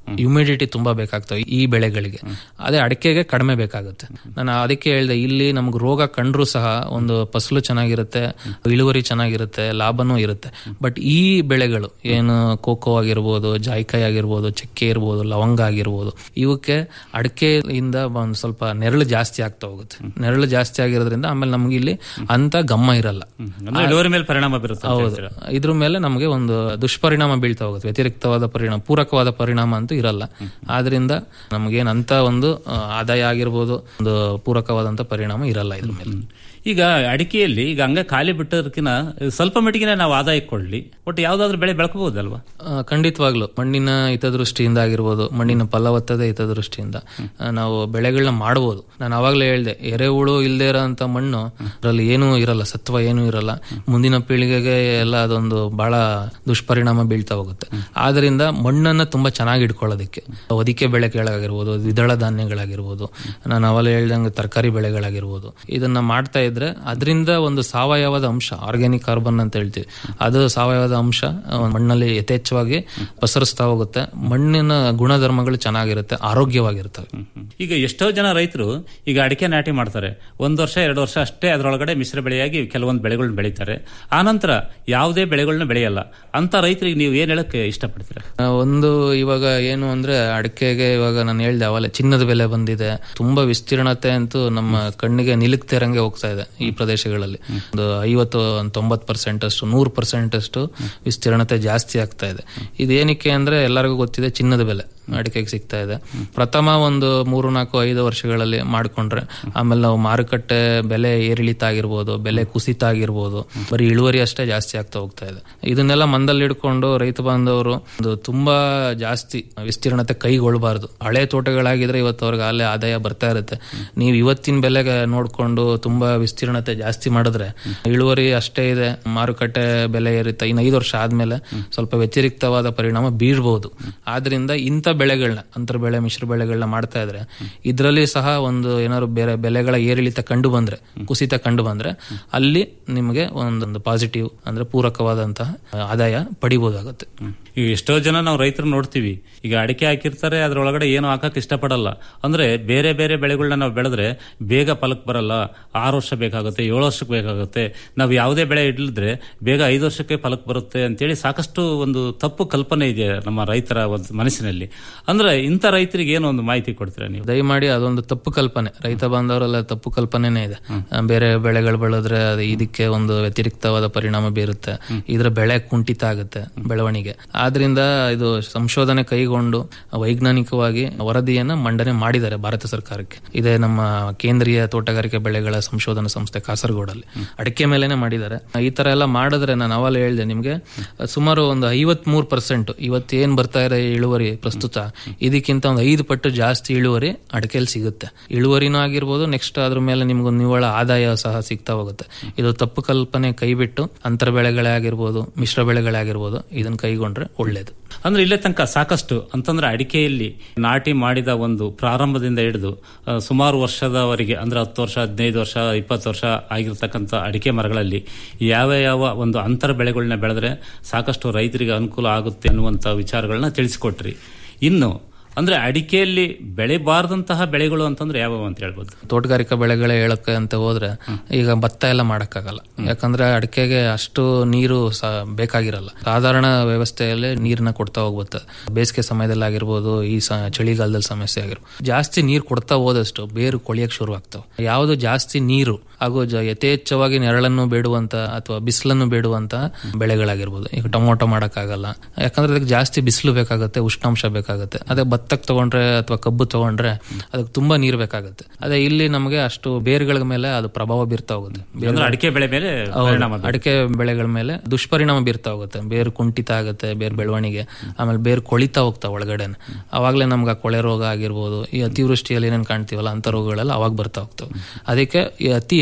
ಹ್ಯುಮಿಡಿಟಿ ತುಂಬಾ ಬೇಕಾಗ್ತವೆ ಈ ಬೆಳೆಗಳಿಗೆ ಅದೇ ಅಡಿಕೆಗೆ ಕಡಿಮೆ ಬೇಕಾಗುತ್ತೆ ನಾನು ಅದಕ್ಕೆ ಹೇಳಿದೆ ಇಲ್ಲಿ ನಮ್ಗೆ ರೋಗ ಕಂಡ್ರು ಸಹ ಒಂದು ಫಸಲು ಚೆನ್ನಾಗಿರುತ್ತೆ ಇಳುವರಿ ಚೆನ್ನಾಗಿರುತ್ತೆ ಲಾಭನೂ ಇರುತ್ತೆ ಬಟ್ ಈ ಬೆಳೆಗಳು ಏನು ಕೋಕೋ ಆಗಿರ್ಬೋದು ಜಾಯ್ಕಾಯಿ ಆಗಿರ್ಬೋದು ಚಕ್ಕೆ ಇರ್ಬೋದು ಲವಂಗ ಆಗಿರ್ಬೋದು ಇವಕ್ಕೆ ಅಡಿಕೆಯಿಂದ ಒಂದು ಸ್ವಲ್ಪ ನೆರಳು ಜಾಸ್ತಿ ಆಗ್ತಾ ಹೋಗುತ್ತೆ ನೆರಳು ಜಾಸ್ತಿ ಆಗಿರೋದ್ರಿಂದ ಆಮೇಲೆ ನಮ್ಗೆ ಇಲ್ಲಿ ಅಂತ ಗಮ್ಮ ಇರಲ್ಲ ಅಂದ್ರೆ ಇಳುವರಿ ಮೇಲೆ ಪರಿಣಾಮ ಬೀರುತ್ತೆ ಅಂತ ಹೌದು ಹೇಳ್ತೀರಾ? ಇದ್ರ ಮೇಲೆ ನಮಗೆ ಒಂದು ದುಷ್ಪರಿಣಾಮ ಬೀಳ್ತಾ ಹೋಗುತ್ತೆ ವ್ಯತಿರಿಕ್ತವಾದ ಪರಿಣಾಮ ಪೂರಕವಾದ ಪರಿಣಾಮ ಅಂತೂ ಇರಲ್ಲ ಆದ್ರಿಂದ ನಮಗೇನ್ ಅಂತ ಒಂದು ಆ, ಆದಾಯ ಆಗಿರ್ಬೋದು ಒಂದು ಪೂರಕವಾದಂತ ಪರಿಣಾಮ ಇರಲ್ಲ ಇದ್ರ ಮೇಲೆ ಈಗ ಅಡಿಕೆಯಲ್ಲಿ ಈಗ ಹಂಗೆ ಖಾಲಿ ಬಿಟ್ಟೋದಕ್ಕಿಂತ ಸ್ವಲ್ಪ ಮಟ್ಟಿಗೆ ನಾವು ಆದಾಯ ಕೊಡ್ಲಿ ಒಟ್ಟು ಯಾವ್ದಾದ್ರು ಬೆಳೆ ಬೆಳ್ಕೋಬಹುದಲ್ವಾ ಆ, ಖಂಡಿತವಾಗ್ಲು ಮಣ್ಣಿನ ಹಿತದೃಷ್ಟಿಯಿಂದ ಆಗಿರ್ಬೋದು ಮಣ್ಣಿನ ಫಲವತ್ತತೆ ಹಿತದೃಷ್ಟಿಯಿಂದ ಆ, ನಾವು ಬೆಳೆಗಳನ್ನ ಮಾಡಬಹುದು ನಾನು ಅವಾಗಲೇ ಹೇಳಿದೆ ಎರೆಹುಳು ಇಲ್ಲದೆ ಇರೋಂಥ ಮಣ್ಣು ಅದರಲ್ಲಿ ಏನೂ ಇರಲ್ಲ ಸತ್ವ ಏನೂ ಇರಲ್ಲ ಮುಂದಿನ ಪೀಳಿಗೆಗೆ ಎಲ್ಲ ಅದೊಂದು ಬಹಳ ದುಷ್ಪರಿಣಾಮ ಬೀಳ್ತಾ ಹೋಗುತ್ತೆ ಆದ್ರಿಂದ ಮಣ್ಣನ್ನ ತುಂಬಾ ಚೆನ್ನಾಗಿ ಇಟ್ಕೊಳ್ಳೋದಕ್ಕೆ ಹೊದಿಕೆ ಬೆಳೆಗಳಾಗಿರ್ಬೋದು ದ್ವಿದಳ ಧಾನ್ಯಗಳಾಗಿರ್ಬೋದು ನಾನು ಅವಾಗಲೇ ಹೇಳ್ದಂಗೆ ತರಕಾರಿ ಬೆಳೆಗಳಾಗಿರ್ಬೋದು ಇದನ್ನ ಮಾಡ್ತಾ ಇದ್ರೆ ಅದರಿಂದ ಒಂದು ಸಾವಯವದ ಅಂಶ ಆರ್ಗ್ಯಾನಿಕ್ ಕಾರ್ಬನ್ ಅಂತ ಹೇಳ್ತೀವಿ ಅದು ಸಾವಯವದ ಅಂಶ ಆ, ಮಣ್ಣಲ್ಲಿ ಯಥೇಚ್ಛವಾಗಿ ಪಸರಿಸ್ತಾ ಹೋಗುತ್ತೆ ಮಣ್ಣಿನ ಗುಣಧರ್ಮಗಳು ಚೆನ್ನಾಗಿರುತ್ತೆ ಆರೋಗ್ಯವಾಗಿರ್ತವೆ ಈಗ ಎಷ್ಟೋ ಜನ ರೈತರು ಈಗ ಅಡಿಕೆ ನಾಟಿ ಮಾಡ್ತಾರೆ ಒಂದ್ ವರ್ಷ ಎರಡು ವರ್ಷ ಅಷ್ಟೇ ಅದರೊಳಗಡೆ ಮಿಶ್ರ ಬೆಳೆಯಾಗಿ ಕೆಲವೊಂದು ಬೆಳೆಗಳನ್ನ ಬೆಳೀತಾರೆ ಆನಂತರ ಯಾವುದೇ ಬೆಳೆಗಳನ್ನ ಬೆಳೆಯಲ್ಲ ಅಂತ ರೈತರಿಗೆ ನೀವು ಏನ್ ಹೇಳಕ್ಕೆ ಇಷ್ಟಪಡ್ತೀರಾ ಆ, ಒಂದು ಇವಾಗ ಏನು ಅಂದ್ರೆ ಅಡಿಕೆಗೆ ಇವಾಗ ನಾನು ಹೇಳ್ದೆ ಅವಲ್ಲ ಚಿನ್ನದ ಬೆಲೆ ಬಂದಿದೆ ತುಂಬಾ ವಿಸ್ತೀರ್ಣತೆ ಅಂತೂ ನಮ್ಮ ಕಣ್ಣಿಗೆ ನಿಲುಕ್ತಿರಂಗೆ ಹೋಗ್ತಾ ಇದೆ ಈ ಪ್ರದೇಶಗಳಲ್ಲಿ ಒಂದು ಐವತ್ತು ಒಂದು ತೊಂಬತ್ತು ಪರ್ಸೆಂಟ್ ಅಷ್ಟು ನೂರು ಪರ್ಸೆಂಟ್ ಅಷ್ಟು ವಿಸ್ತೀರ್ಣತೆ ಜಾಸ್ತಿ ಆಗ್ತಾ ಇದೆ ಇದೇನಕ್ಕೆ ಅಂದ್ರೆ ಎಲ್ಲರಿಗೂ ಗೊತ್ತಿದೆ ಚಿನ್ನದ ಬೆಲೆ ಅಡಿಕೆಗೆ ಸಿಗ್ತಾ ಇದೆ ಪ್ರಥಮ ಒಂದು ಮೂರು ನಾಲ್ಕು ಐದು ವರ್ಷಗಳಲ್ಲಿ ಮಾಡ್ಕೊಂಡ್ರೆ ಆಮೇಲೆ ನಾವು ಮಾರುಕಟ್ಟೆ ಬೆಲೆ ಏರಿಳಿತ ಆಗಿರ್ಬೋದು ಬೆಲೆ ಕುಸಿತ ಆಗಿರ್ಬೋದು ಬರೀ ಇಳುವರಿ ಅಷ್ಟೇ ಜಾಸ್ತಿ ಆಗ್ತಾ ಹೋಗ್ತಾ ಇದೆ ಇದನ್ನೆಲ್ಲ ಮಂದಲ್ಲಿ ಹಿಡ್ಕೊಂಡು ರೈತ ಬಾಂಧವರು ಒಂದು ತುಂಬಾ ಜಾಸ್ತಿ ವಿಸ್ತೀರ್ಣತೆ ಕೈಗೊಳ್ಳಬಾರ್ದು ಹಳೆ ತೋಟಗಳಾಗಿದ್ರೆ ಇವತ್ತು ಅವ್ರಿಗೆ ಅಲ್ಲೇ ಆದಾಯ ಬರ್ತಾ ಇರುತ್ತೆ ನೀವು ಇವತ್ತಿನ ಬೆಲೆಗೆ ನೋಡ್ಕೊಂಡು ತುಂಬಾ ವಿಸ್ತೀರ್ಣತೆ ಜಾಸ್ತಿ ಮಾಡಿದ್ರೆ ಇಳುವರಿ ಅಷ್ಟೇ ಇದೆ ಮಾರುಕಟ್ಟೆ ಬೆಲೆ ಏರುತ್ತೆ ಇನ್ನು ಐದು ವರ್ಷ ಆದ್ಮೇಲೆ ಸ್ವಲ್ಪ ವ್ಯತಿರಿಕ್ತವಾದ ಪರಿಣಾಮ ಬೀಳ್ಬಹುದು ಆದ್ರಿಂದ ಇಂಥ ಬೆಳೆಗಳನ್ನ ಅಂತರ ಬೆಳೆ ಮಿಶ್ರ ಬೆಳೆಗಳನ್ನ ಮಾಡ್ತಾ ಇದ್ರೆ ಇದರಲ್ಲಿ ಸಹ ಒಂದು ಏನಾದ್ರು ಬೇರೆ ಬೆಲೆಗಳ ಏರಿಳಿತ ಕಂಡು ಬಂದ್ರೆ ಕುಸಿತ ಕಂಡು ಬಂದ್ರೆ ಅಲ್ಲಿ ನಿಮಗೆ ಒಂದೊಂದು ಪಾಸಿಟಿವ್ ಅಂದ್ರೆ ಪೂರಕವಾದಂತಹ ಆದಾಯ ಪಡಿಬಹುದಾಗುತ್ತೆ ಈಗ ಎಷ್ಟೋ ಜನ ನಾವು ರೈತರು ನೋಡ್ತೀವಿ ಈಗ ಅಡಿಕೆ ಹಾಕಿರ್ತಾರೆ ಅದ್ರೊಳಗಡೆ ಏನು ಹಾಕಕ್ ಇಷ್ಟಪಡಲ್ಲ ಅಂದ್ರೆ ಬೇರೆ ಬೇರೆ ಬೆಳೆಗಳನ್ನ ನಾವು ಬೆಳೆದ್ರೆ ಬೇಗ ಫಲಕ್ ಬರಲ್ಲ ಆರು ವರ್ಷ ಬೇಕಾಗುತ್ತೆ ಏಳು ವರ್ಷಕ್ಕೆ ಬೇಕಾಗುತ್ತೆ ನಾವು ಯಾವುದೇ ಬೆಳೆ ಇಡ್ಲಿದ್ರೆ ಬೇಗ ಐದು ವರ್ಷಕ್ಕೆ ಫಲಕ್ ಬರುತ್ತೆ ಅಂತೇಳಿ ಸಾಕಷ್ಟು ಒಂದು ತಪ್ಪು ಕಲ್ಪನೆ ಇದೆ ನಮ್ಮ ರೈತರ ಒಂದು ಮನಸ್ಸಿನಲ್ಲಿ ಅಂದ್ರೆ ಇಂಥ ರೈತರಿಗೆ ಏನೋ ಒಂದು ಮಾಹಿತಿ ಕೊಡ್ತೀರಾ ನೀವು ದಯಮಾಡಿ ಅದೊಂದು ತಪ್ಪು ಕಲ್ಪನೆ ರೈತ ಬಾಂಧವರೆಲ್ಲ ತಪ್ಪು ಕಲ್ಪನೆನೇ ಇದೆ ಆ, ಬೇರೆ ಬೆಳೆಗಳು ಬೆಳೆದ್ರೆ ಅದು ಇದಕ್ಕೆ ಒಂದು ವ್ಯತಿರಿಕ್ತವಾದ ಪರಿಣಾಮ ಬೀರುತ್ತೆ ಇದ್ರ ಬೆಳೆ ಕುಂಠಿತ ಆಗುತ್ತೆ ಬೆಳವಣಿಗೆ ಆದ್ರಿಂದ ಇದು ಸಂಶೋಧನೆ ಕೈಗೊಂಡು ವೈಜ್ಞಾನಿಕವಾಗಿ ವರದಿಯನ್ನ ಮಂಡನೆ ಮಾಡಿದ್ದಾರೆ ಭಾರತ ಸರ್ಕಾರಕ್ಕೆ ಇದೇ ನಮ್ಮ ಕೇಂದ್ರೀಯ ತೋಟಗಾರಿಕೆ ಬೆಳೆಗಳ ಸಂಶೋಧನಾ ಸಂಸ್ಥೆ ಕಾಸರಗೋಡಲ್ಲಿ ಅಡಿಕೆ ಮೇಲೆನೆ ಮಾಡಿದ್ದಾರೆ ಈ ತರ ಎಲ್ಲ ಮಾಡಿದ್ರೆ ನಾನು ಅವಾಗಲೇ ಹೇಳಿದೆ ನಿಮ್ಗೆ ಸುಮಾರು ಒಂದು ಐವತ್ ಮೂರು ಪರ್ಸೆಂಟ್ ಇವತ್ತೇನ್ ಬರ್ತಾ ಇರೋ ಇಳುವರಿ ಪ್ರಸ್ತುತ ಇದಕ್ಕಿಂತ ಒಂದು ಐದು ಪಟ್ಟು ಜಾಸ್ತಿ ಇಳುವರಿ ಅಡಿಕೆಯಲ್ಲಿ ಸಿಗುತ್ತೆ ಇಳುವರಿನೂ ಆಗಿರ್ಬೋದು ನೆಕ್ಸ್ಟ್ ಅದ್ರ ಮೇಲೆ ನಿಮ್ಗೊಂದು ನಿವ್ವಳ ಆದಾಯ ಸಹ ಸಿಗ್ತಾ ಹೋಗುತ್ತೆ ಇದು ತಪ್ಪು ಕಲ್ಪನೆ ಕೈಬಿಟ್ಟು ಅಂತರ ಬೆಳೆಗಳೇ ಆಗಿರ್ಬೋದು ಮಿಶ್ರ ಬೆಳೆಗಳೇ ಆಗಿರ್ಬೋದು ಇದನ್ನ ಕೈಗೊಂಡ್ರೆ ಒಳ್ಳೇದು ಅಂದ್ರೆ ಇಲ್ಲೇ ತನಕ ಸಾಕಷ್ಟು ಅಂತಂದ್ರೆ ಅಡಿಕೆಯಲ್ಲಿ ನಾಟಿ ಮಾಡಿದ ಒಂದು ಪ್ರಾರಂಭದಿಂದ ಹಿಡಿದು ಆ, ಸುಮಾರು ವರ್ಷದವರೆಗೆ ಅಂದ್ರೆ ಹತ್ತು ವರ್ಷ ಹದಿನೈದು ವರ್ಷ ಇಪ್ಪತ್ತು ವರ್ಷ ಆಗಿರ್ತಕ್ಕಂಥ ಅಡಿಕೆ ಮರಗಳಲ್ಲಿ ಯಾವ ಯಾವ ಒಂದು ಅಂತರ ಬೆಳೆಗಳನ್ನ ಬೆಳೆದ್ರೆ ಸಾಕಷ್ಟು ರೈತರಿಗೆ ಅನುಕೂಲ ಆಗುತ್ತೆ ಅನ್ನುವಂಥ ವಿಚಾರಗಳನ್ನ ತಿಳಿಸಿಕೊಟ್ರಿ ಇನ್ನು ಅಂದ್ರೆ ಅಡಿಕೆಯಲ್ಲಿ ಬೆಳೆಬಾರದಂತಹ ಬೆಳೆಗಳು ಅಂತಂದ್ರೆ ಯಾವ್ಯಾವ ಅಂತ ಹೇಳ್ಬೋದು ತೋಟಗಾರಿಕಾ ಬೆಳೆಗಳೇ ಹೇಳಕ್ಕೆ ಅಂತ ಹೋದ್ರೆ ಈಗ ಭತ್ತ ಎಲ್ಲ ಮಾಡಕ್ಕಾಗಲ್ಲ ಯಾಕಂದ್ರೆ ಅಡಿಕೆಗೆ ಅಷ್ಟು ನೀರು ಸ- ಬೇಕಾಗಿರಲ್ಲ ಸಾಧಾರಣ ವ್ಯವಸ್ಥೆಯಲ್ಲಿ ನೀರನ್ನ ಕೊಡ್ತಾ ಹೋಗ್ಬೋದು ಬೇಸಿಗೆ ಸಮಯದಲ್ಲಿ ಆಗಿರ್ಬೋದು ಈ ಸ- ಚಳಿಗಾಲದಲ್ಲಿ ಸಮಸ್ಯೆ ಆಗಿರ್ಬೋದು ಜಾಸ್ತಿ ನೀರು ಕೊಡ್ತಾ ಹೋದಷ್ಟು ಬೇರು ಕೊಳಿಯಕ್ ಶುರು ಆಗ್ತಾವ ಯಾವುದು ಜಾಸ್ತಿ ನೀರು ಹಾಗೂ ಜ- ಯಥೇಚ್ಛವಾಗಿ ನೆರಳನ್ನು ಬೇಡುವಂತ ಅಥವಾ ಬಿಸಿಲನ್ನು ಬೇಡುವಂತ ಬೆಳೆಗಳಾಗಿರ್ಬೋದು ಈಗ ಟೊಮೊಟೊ ಮಾಡಕ್ಕಾಗಲ್ಲ ಯಾಕಂದ್ರೆ ಅದಕ್ಕೆ ಜಾಸ್ತಿ ಬಿಸಿಲು ಬೇಕಾಗುತ್ತೆ ಉಷ್ಣಾಂಶ ಬೇಕಾಗುತ್ತೆ ಅದೇ ಭತ್ತಕ್ಕೆ ತಗೊಂಡ್ರೆ ಅಥವಾ ಕಬ್ಬು ತಗೊಂಡ್ರೆ ಅದಕ್ಕೆ ತುಂಬಾ ನೀರು ಬೇಕಾಗುತ್ತೆ ಅದೇ ಇಲ್ಲಿ ನಮಗೆ ಅಷ್ಟು ಬೇರುಗಳ ಮೇಲೆ ಅದು ಪ್ರಭಾವ ಬೀರ್ತಾ ಹೋಗುತ್ತೆ ಅಂದ್ರೆ ಅಡಿಕೆ ಬೆಳೆ ಮೇಲೆ ಹೌದು. ಪರಿಣಾಮ ಬೀರುತ್ತೆ. ಅಡಿಕೆ ಬೆಳೆಗಳ ಮೇಲೆ ದುಷ್ಪರಿಣಾಮ ಬೀರ್ತಾ ಹೋಗುತ್ತೆ ಬೇರು ಕುಂಠಿತ ಆಗುತ್ತೆ ಬೇರು ಬೆಳವಣಿಗೆ ಆಮೇಲೆ ಬೇರು ಕೊಳಿತಾ ಹೋಗ್ತಾ ಒಳಗಡೆ ಅವಾಗಲೇ ನಮ್ಗೆ ಆ ಕೊಳೆ ರೋಗ ಆಗಿರ್ಬೋದು ಈ ಅತಿವೃಷ್ಟಿಯಲ್ಲಿ ಏನೇನು ಕಾಣ್ತೀವಲ್ಲ ಅಂತ ರೋಗಗಳೆಲ್ಲ ಅವಾಗ ಬರ್ತಾ ಹೋಗ್ತವೆ ಅದಕ್ಕೆ ಈ ಅತಿ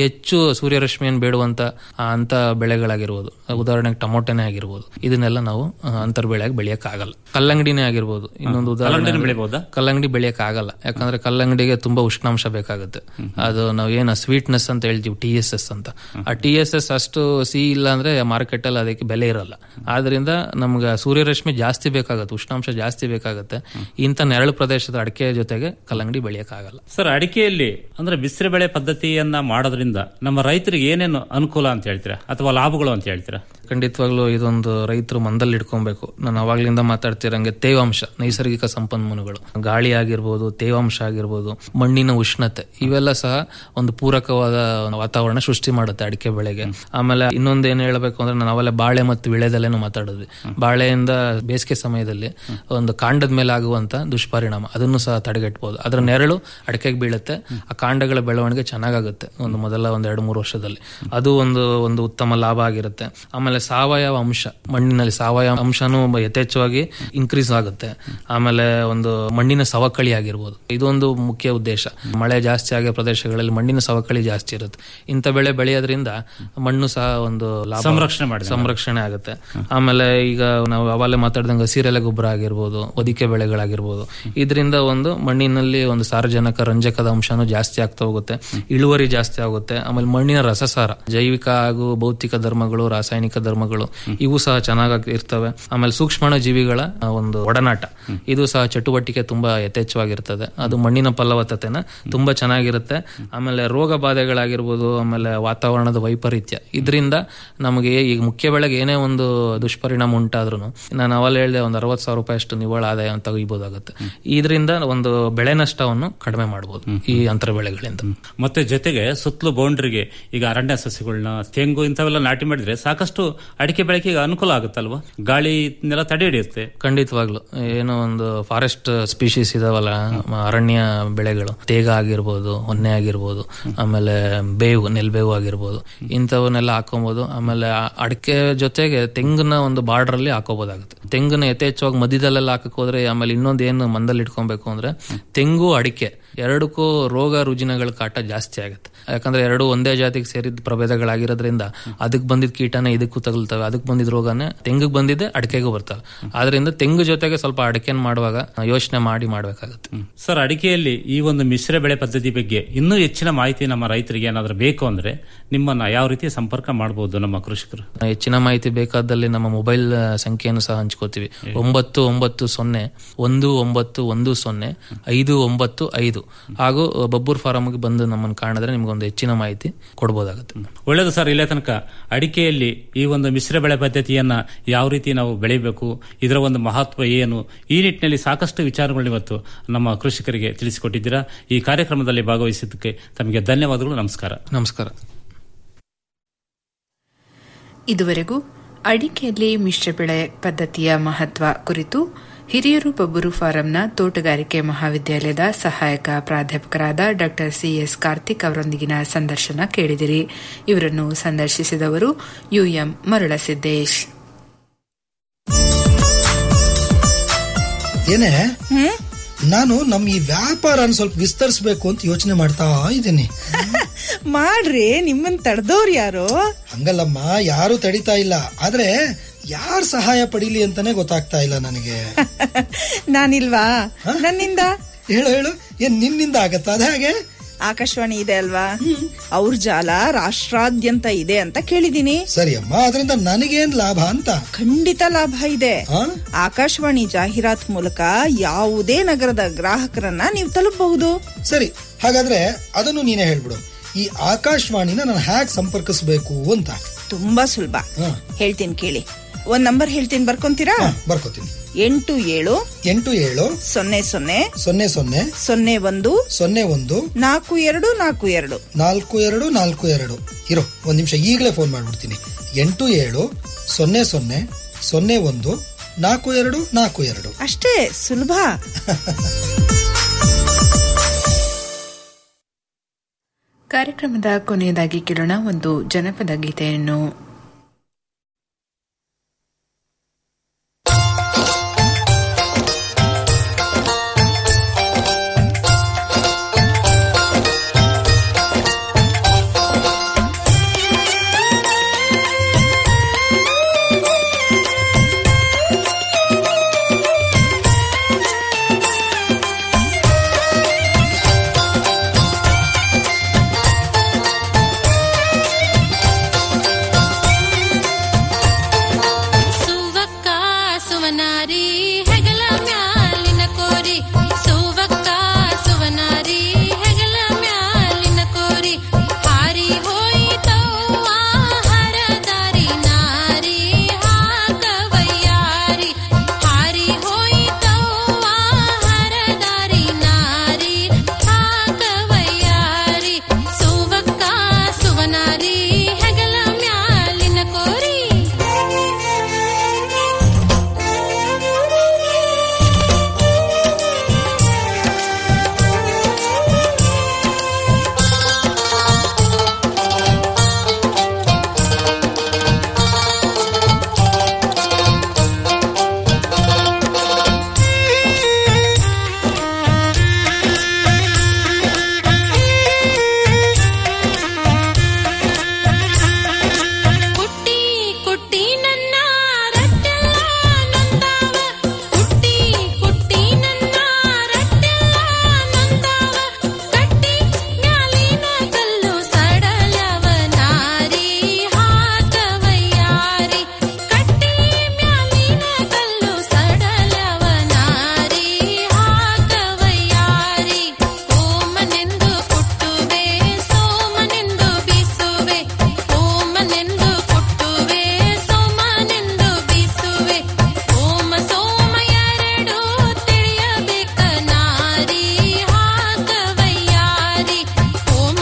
ಹೆಚ್ಚು ಸೂರ್ಯರಶ್ಮಿಯನ್ನು ಬೇಡುವಂತ ಆ, ಅಂತ ಬೆಳೆಗಳಾಗಿರ್ಬೋದು ಉದಾಹರಣೆಗೆ ಟೊಮೊಟೊನೇ ಆಗಿರ್ಬೋದು ಇದನ್ನೆಲ್ಲ ನಾವು ಆ, ಅಂತರ್ ಬೆಳೆಯಾಗಿ ಬೆಳೆಯಕ್ ಆಗಲ್ಲ ಕಲ್ಲಂಗಡಿನೇ ಆಗಿರ್ಬೋದು ಇನ್ನೊಂದು ಉದಾಹರಣೆ ಕಲ್ಲಂಗಡಿನೂ ಅಂದ್ರೆ ಬೆಳಿಬೋದಾ? ಕಲ್ಲಂಗಡಿ ಬೆಳೆಯಕ್ ಆಗಲ್ಲ ಯಾಕಂದ್ರೆ ಕಲ್ಲಂಗಡಿಗೆ ತುಂಬಾ ಉಷ್ಣಾಂಶ ಬೇಕಾಗುತ್ತೆ ಅದು ನಾವು ಏನು ಸ್ವೀಟ್ನೆಸ್ ಅಂತ ಹೇಳ್ತೀವಿ ಟಿ ಎಸ್ ಎಸ್ ಅಂತ ಆ ಟಿ ಎಸ್ ಎಸ್ ಅಷ್ಟು ಸಿ ಇಲ್ಲ ಅಂದ್ರೆ ಮಾರ್ಕೆಟ್ ಅಲ್ಲಿ ಅದಕ್ಕೆ ಬೆಲೆ ಇರಲ್ಲ ಆದ್ರಿಂದ ನಮ್ಗೆ ಸೂರ್ಯರಶ್ಮಿ ಜಾಸ್ತಿ ಬೇಕಾಗುತ್ತೆ ಉಷ್ಣಾಂಶ ಜಾಸ್ತಿ ಬೇಕಾಗುತ್ತೆ ಇಂಥ ನೆರಳು ಪ್ರದೇಶದ ಅಡಿಕೆ ಜೊತೆಗೆ ಕಲ್ಲಂಗಡಿ ಬೆಳೆಯಕ್ ಆಗಲ್ಲ ಸರ್ ಅಡಿಕೆಯಲ್ಲಿ ಅಂದ್ರೆ ಬಿಸಿಲು ಬೆಳೆ ಪದ್ಧತಿಯನ್ನ ಮಾಡೋದ್ರಿಂದ ನಮ್ಮ ರೈತರಿಗೆ ಏನೇನು ಅನುಕೂಲ ಅಂತ ಹೇಳ್ತೀರಾ ಅಥವಾ ಲಾಭಗಳು ಅಂತ ಹೇಳ್ತೀರಾ ಖಂಡಿತವಾಗ್ಲೂ ಇದೊಂದು ರೈತರು ಮಂದಲ್ಲಿ ಇಟ್ಕೊಬೇಕು ನಾನು ಅವಾಗ್ಲಿಂದ ಮಾತಾಡ್ತಿರಂಗೆ ತೇವಾಂಶ ನೈಸರ್ಗಿಕ ಸಂಪನ್ಮೂಲಗಳು ಗಾಳಿ ಆಗಿರ್ಬೋದು ತೇವಾಂಶ ಆಗಿರ್ಬೋದು ಮಣ್ಣಿನ ಉಷ್ಣತೆ ಇವೆಲ್ಲ ಸಹ ಒಂದು ಪೂರಕವಾದ ವಾತಾವರಣ ಸೃಷ್ಟಿ ಮಾಡುತ್ತೆ ಅಡಿಕೆ ಬೆಳೆಗೆ ಆಮೇಲೆ ಇನ್ನೊಂದು ಏನ್ ಹೇಳ್ಬೇಕು ಅಂದ್ರೆ ನಾನು ಅವೆಲ್ಲ ಬಾಳೆ ಮತ್ತು ವಿಳೆದಲ್ಲೇನು ಮಾತಾಡಿದ್ವಿ ಬಾಳೆಯಿಂದ ಬೇಸಿಗೆ ಸಮಯದಲ್ಲಿ ಒಂದು ಕಾಂಡದ ಮೇಲೆ ಆಗುವಂತ ದುಷ್ಪರಿಣಾಮ ಅದನ್ನು ಸಹ ತಡೆಗಟ್ಟಬಹುದು ಅದರ ನೆರಳು ಅಡಿಕೆಗೆ ಬೀಳುತ್ತೆ ಆ ಕಾಂಡಗಳ ಬೆಳವಣಿಗೆ ಚೆನ್ನಾಗಾಗುತ್ತೆ ಒಂದು ಮೊದಲ ಒಂದ್ ಎರಡು ಮೂರು ವರ್ಷದಲ್ಲಿ ಅದು ಒಂದು ಒಂದು ಉತ್ತಮ ಲಾಭ ಆಗಿರುತ್ತೆ ಆಮೇಲೆ ಸಾವಯವ ಅಂಶ ಮಣ್ಣಿನಲ್ಲಿ ಸಾವಯವ ಅಂಶನೂ ಯಥೇಚ್ಛವಾಗಿ ಇನ್ಕ್ರೀಸ್ ಆಗುತ್ತೆ ಆಮೇಲೆ ಒಂದು ಮಣ್ಣಿನ ಸವಕಳಿ ಆಗಿರ್ಬೋದು ಇದೊಂದು ಮುಖ್ಯ ಉದ್ದೇಶ ಮಳೆ ಜಾಸ್ತಿ ಆಗೋ ಪ್ರದೇಶಗಳಲ್ಲಿ ಮಣ್ಣಿನ ಸವಕಳಿ ಜಾಸ್ತಿ ಇರುತ್ತೆ ಇಂಥ ಬೆಳೆ ಬೆಳೆಯೋದ್ರಿಂದ ಮಣ್ಣು ಸಹ ಒಂದು ಲಾಭ ಸಂರಕ್ಷಣೆ ಮಾಡಿದಂಗೆ. ಸಂರಕ್ಷಣೆ ಆಗುತ್ತೆ ಆಮೇಲೆ ಈಗ ನಾವು ಅವಾಗಲೇ ಮಾತಾಡಿದಂಗೆ ಹಸಿರೆಲೆ ಗೊಬ್ಬರ ಆಗಿರ್ಬೋದು ಹೊದಿಕೆ ಬೆಳೆಗಳಾಗಿರ್ಬೋದು ಇದರಿಂದ ಒಂದು ಮಣ್ಣಿನಲ್ಲಿ ಒಂದು ಸಾರಜನಕ ರಂಜಕದ ಅಂಶನೂ ಜಾಸ್ತಿ ಆಗ್ತಾ ಹೋಗುತ್ತೆ ಇಳುವರಿ ಜಾಸ್ತಿ ಆಗುತ್ತೆ ಆಮೇಲೆ ಮಣ್ಣಿನ ರಸಸಾರ ಜೈವಿಕ ಹಾಗೂ ಭೌತಿಕ ಧರ್ಮಗಳು ರಾಸಾಯನಿಕ ಧರ್ಮಗಳು ಇವು ಸಹ ಚೆನ್ನಾಗಿ ಇರ್ತವೆ ಆಮೇಲೆ ಸೂಕ್ಷ್ಮಾಣು ಜೀವಿಗಳ ಆ, ಒಂದು ಒಡನಾಟ ಇದು ಸಹ ಚಟುವಟಿಕೆ ತುಂಬಾ ಯಥೇಚ್ಛವಾಗಿರ್ತದೆ ಅದು ಮಣ್ಣಿನ ಫಲವತ್ತತೆನ ತುಂಬಾ ಚೆನ್ನಾಗಿರುತ್ತೆ ಆಮೇಲೆ ರೋಗ ಬಾಧೆಗಳಾಗಿರ್ಬೋದು ಆಮೇಲೆ ವಾತಾವರಣದ ವೈಪರೀತ್ಯ ಇದರಿಂದ ನಮಗೆ ಈಗ ಮುಖ್ಯ ಬೆಳೆಗೆ ಏನೇ ಒಂದು ದುಷ್ಪರಿಣಾಮ ಉಂಟಾದ್ರೂ ನಾನು ಅವಲ್ಲ ಹೇಳಿದೆ ಒಂದು ಅರವತ್ತು ಸಾವಿರ ರೂಪಾಯಿ ಅಷ್ಟು ನಿವ್ವಳ ಆದಾಯ ತೆಗಿಬೋದಾಗುತ್ತೆ ಇದರಿಂದ ಒಂದು ಬೆಳೆ ನಷ್ಟವನ್ನು ಕಡಿಮೆ ಮಾಡಬಹುದು ಈ ಅಂತರ ಬೆಳೆಗಳಿಂದ ಮತ್ತೆ ಜೊತೆಗೆ ಸುತ್ತಲೂ ಬೌಂಡ್ರಿಗೆ ಈಗ ಅರಣ್ಯ ಸಸ್ಯಗಳನ್ನ ತೆಂಗು ಇಂಥವೆಲ್ಲ ನಾಟಿ ಮಾಡಿದ್ರೆ ಸಾಕಷ್ಟು ಅಡಿಕೆ ಬೆಳೆಗೆ ಅನುಕೂಲ ಆಗುತ್ತಲ್ವಾ ಗಾಳಿ ಇದನ್ನೆಲ್ಲ ತಡೆ ಹಿಡಿಯುತ್ತೆ ಖಂಡಿತವಾಗ್ಲು ಏನೋ ಒಂದು ಫಾರೆಸ್ಟ್ ಸ್ಪೀಶೀಸ್ ಇದಾವಲ್ಲ ಮ- ಅರಣ್ಯ ಬೆಳೆಗಳು ತೇಗ ಆಗಿರ್ಬೋದು ಹೊನ್ನೆ ಆಗಿರ್ಬೋದು ಆಮೇಲೆ ಬೇವು ನೆಲ್ಬೇವು ಆಗಿರ್ಬೋದು ಇಂಥವನ್ನೆಲ್ಲ ಹಾಕೊಬಹುದು ಆಮೇಲೆ ಆ ಅಡಿಕೆ ಜೊತೆಗೆ ತೆಂಗಿನ ಒಂದು ಬಾರ್ಡರ್ ಅಲ್ಲಿ ಹಾಕೋಬಹುದಾಗುತ್ತೆ ತೆಂಗಿನ ಯಥೇಚ್ಛವಾಗಿ ಮಧ್ಯದಲ್ಲೆಲ್ಲ ಹಾಕಕ್ ಹೋದ್ರೆ ಆಮೇಲೆ ಇನ್ನೊಂದು ಏನು ಮಂದಲ್ಲಿ ಇಟ್ಕೊಬೇಕು ಅಂದ್ರೆ ತೆಂಗು ಅಡಿಕೆ ಎರಡಕ್ಕೂ ರೋಗ ರುಜಿನಗಳ ಕಾಟ ಜಾಸ್ತಿ ಆಗುತ್ತೆ ಯಾಕಂದ್ರೆ ಎರಡು ಒಂದೇ ಜಾತಿಗೆ ಸೇರಿದ ಪ್ರಭೇದಗಳಾಗಿರೋದ್ರಿಂದ ಅದಕ್ಕೆ ಬಂದಿದ್ ಕೀಟನೇ ಇದಕ್ಕೂ ತಗಲ್ತವೆ ಅದಕ್ಕೆ ಬಂದಿದ್ ರೋಗನೇ ತೆಂಗಿಗೆ ಬಂದಿದ್ದೆ ಅಡಿಕೆಗೂ ಬರ್ತವೆ ಆದ್ರಿಂದ ತೆಂಗು ಜೊತೆಗೆ ಸ್ವಲ್ಪ ಅಡಿಕೆನ್ ಮಾಡುವಾಗ ಯೋಚನೆ ಮಾಡಿ ಮಾಡ್ಬೇಕಾಗುತ್ತೆ ಸರ್ ಅಡಿಕೆಯಲ್ಲಿ ಈ ಒಂದು ಮಿಶ್ರ ಬೆಳೆ ಪದ್ಧತಿ ಬಗ್ಗೆ ಇನ್ನೂ ಹೆಚ್ಚಿನ ಮಾಹಿತಿ ನಮ್ಮ ರೈತರಿಗೆ ಏನಾದರೂ ಬೇಕು ಅಂದ್ರೆ ನಿಮ್ಮನ್ನ ಯಾವ ರೀತಿ ಸಂಪರ್ಕ ಮಾಡಬಹುದು ನಮ್ಮ ಕೃಷಿಕರು ಹೆಚ್ಚಿನ ಮಾಹಿತಿ ಬೇಕಾದಲ್ಲಿ ನಮ್ಮ ಮೊಬೈಲ್ ಆ, ಸಂಖ್ಯೆಯನ್ನು ಸಹ ಹಂಚ್ಕೋತೀವಿ ಒಂಬತ್ತು ಒಂಬತ್ತು ಸೊನ್ನೆ ಒಂದು ಒಂಬತ್ತು ಒಂದು ಸೊನ್ನೆ ಐದು ಒಂಬತ್ತು ಐದು ಹಾಗೂ ಬಬ್ಬೂರ್ ಫಾರಂಗೆ ಬಂದು ನಮ್ಮನ್ನು ಕಾಣಿದ್ರೆ ನಿಮ್ಗೊಂದು ಹೆಚ್ಚಿನ ಮಾಹಿತಿ ಕೊಡ್ಬೋದಾಗುತ್ತೆ ಒಳ್ಳೆಯದು ಸರ್ ಇಲ್ಲೇ ತನಕ ಅಡಿಕೆಯಲ್ಲಿ ಈ ಒಂದು ಮಿಶ್ರ ಬೆಳೆ ಪದ್ಧತಿಯನ್ನ ಯಾವ ರೀತಿ ನಾವು ಬೆಳಿಬೇಕು ಇದರ ಒಂದು ಮಹತ್ವ ಏನು ಈ ನಿಟ್ಟಿನಲ್ಲಿ ಸಾಕಷ್ಟು ವಿಚಾರಗಳನ್ನ ಇವತ್ತು ನಮ್ಮ ಕೃಷಿಕರಿಗೆ ತಿಳಿಸಿಕೊಟ್ಟಿದ್ದೀರಾ ಈ ಕಾರ್ಯಕ್ರಮದಲ್ಲಿ ಭಾಗವಹಿಸಿದ್ದಕ್ಕೆ ತಮಗೆ ಧನ್ಯವಾದಗಳು ನಮಸ್ಕಾರ ನಮಸ್ಕಾರ ಇದುವರೆಗೂ ಅಡಿಕೆಯಲ್ಲಿ ಮಿಶ್ರ ಬೆಳೆ ಪದ್ಧತಿಯ ಮಹತ್ವ ಕುರಿತು ಹಿರಿಯೂರು ಬಬ್ಬೂರು ಫಾರಂನ ತೋಟಗಾರಿಕೆ ಮಹಾವಿದ್ಯಾಲಯದ ಸಹಾಯಕ ಪ್ರಾಧ್ಯಾಪಕರಾದ ಡಾ ಸಿಎಸ್ ಕಾರ್ತಿಕ್ ಅವರೊಂದಿಗಿನ ಸಂದರ್ಶನ ಕೇಳಿದಿರಿ ಇವರನ್ನು ಸಂದರ್ಶಿಸಿದವರು ಯುಎಂ ಮರುಳಸಿದ್ದೇಶ್ ಏನೇ ನಾನು ನಮ್ ಈ ವ್ಯಾಪಾರನ ಸ್ವಲ್ಪ ವಿಸ್ತರಿಸಬೇಕು ಅಂತ ಯೋಚನೆ ಮಾಡ್ತಾ ಇದ್ದೀನಿ ಮಾಡ್ರಿ ನಿಮ್ಮನ್ ತಡೆದವ್ರು ಯಾರು ಹಂಗಲ್ಲಮ್ಮ ಯಾರು ತಡಿತಾ ಇಲ್ಲ ಆದ್ರೆ ಯಾರ್ ಸಹಾಯ ಪಡೀಲಿ ಅಂತಾನೆ ಗೊತ್ತಾಗ್ತಾ ಇಲ್ಲ ನನಗೆ ನಾನಿಲ್ವಾ ನನ್ನಿಂದ ಹೇಳು ಹೇಳು ಏನ್ ನಿನ್ನಿಂದ ಆಗತ್ತಾ ಅದ ಹಾಗೆ ಆಕಾಶವಾಣಿ ಇದೆ ಅಲ್ವಾ ಅವ್ರ ಜಾಲ ರಾಷ್ಟ್ರಾದ್ಯಂತ ಇದೆ ಅಂತ ಕೇಳಿದೀನಿ ಸರಿ ಅಮ್ಮ ಅದರಿಂದ ನನಗೇನ್ ಲಾಭ ಅಂತ ಖಂಡಿತ ಲಾಭ ಇದೆ ಆಕಾಶವಾಣಿ ಜಾಹೀರಾತ್ ಮೂಲಕ ಯಾವುದೇ ನಗರದ ಗ್ರಾಹಕರನ್ನ ನೀವು ತಲುಪಬಹುದು ಸರಿ ಹಾಗಾದ್ರೆ ಅದನ್ನು ನೀನೇ ಹೇಳ್ಬಿಡು ಈ ಆಕಾಶವಾಣಿನ ನಾನು ಹ್ಯಾಕ್ ಸಂಪರ್ಕಿಸಬೇಕು ಅಂತ ತುಂಬಾ ಸುಲಭ ಹೇಳ್ತೀನಿ ಕೇಳಿ ಒಂದ್ ನಂಬರ್ ಹೇಳ್ತೀನಿ ಬರ್ಕೊಂತೀರಾ ಬರ್ಕೋತೀನಿ ಎಂಟು ಏಳು ಎಂಟು ಏಳು ಸೊನ್ನೆ ಸೊನ್ನೆ ಸೊನ್ನೆ ಸೊನ್ನೆ ಸೊನ್ನೆ ಒಂದು ಸೊನ್ನೆ ಒಂದು ನಾಲ್ಕು ಎರಡು ನಾಲ್ಕು ಎರಡು ನಾಲ್ಕು ಎರಡು ನಾಲ್ಕು ಎರಡು ಇರೋ ಒಂದ್ ನಿಮಿಷ ಈಗಲೇ ಫೋನ್ ಮಾಡ್ಬಿಡ್ತೀನಿ ಎಂಟು ಏಳು ಸೊನ್ನೆ ಸೊನ್ನೆ ಸೊನ್ನೆ ಒಂದು ನಾಲ್ಕು ಎರಡು ನಾಲ್ಕು ಎರಡು ಅಷ್ಟೇ ಸುಲಭ ಕಾರ್ಯಕ್ರಮದ ಕೊನೆಯದಾಗಿ ಕೇಳೋಣ ಒಂದು ಜನಪದ ಗೀತೆಯನ್ನು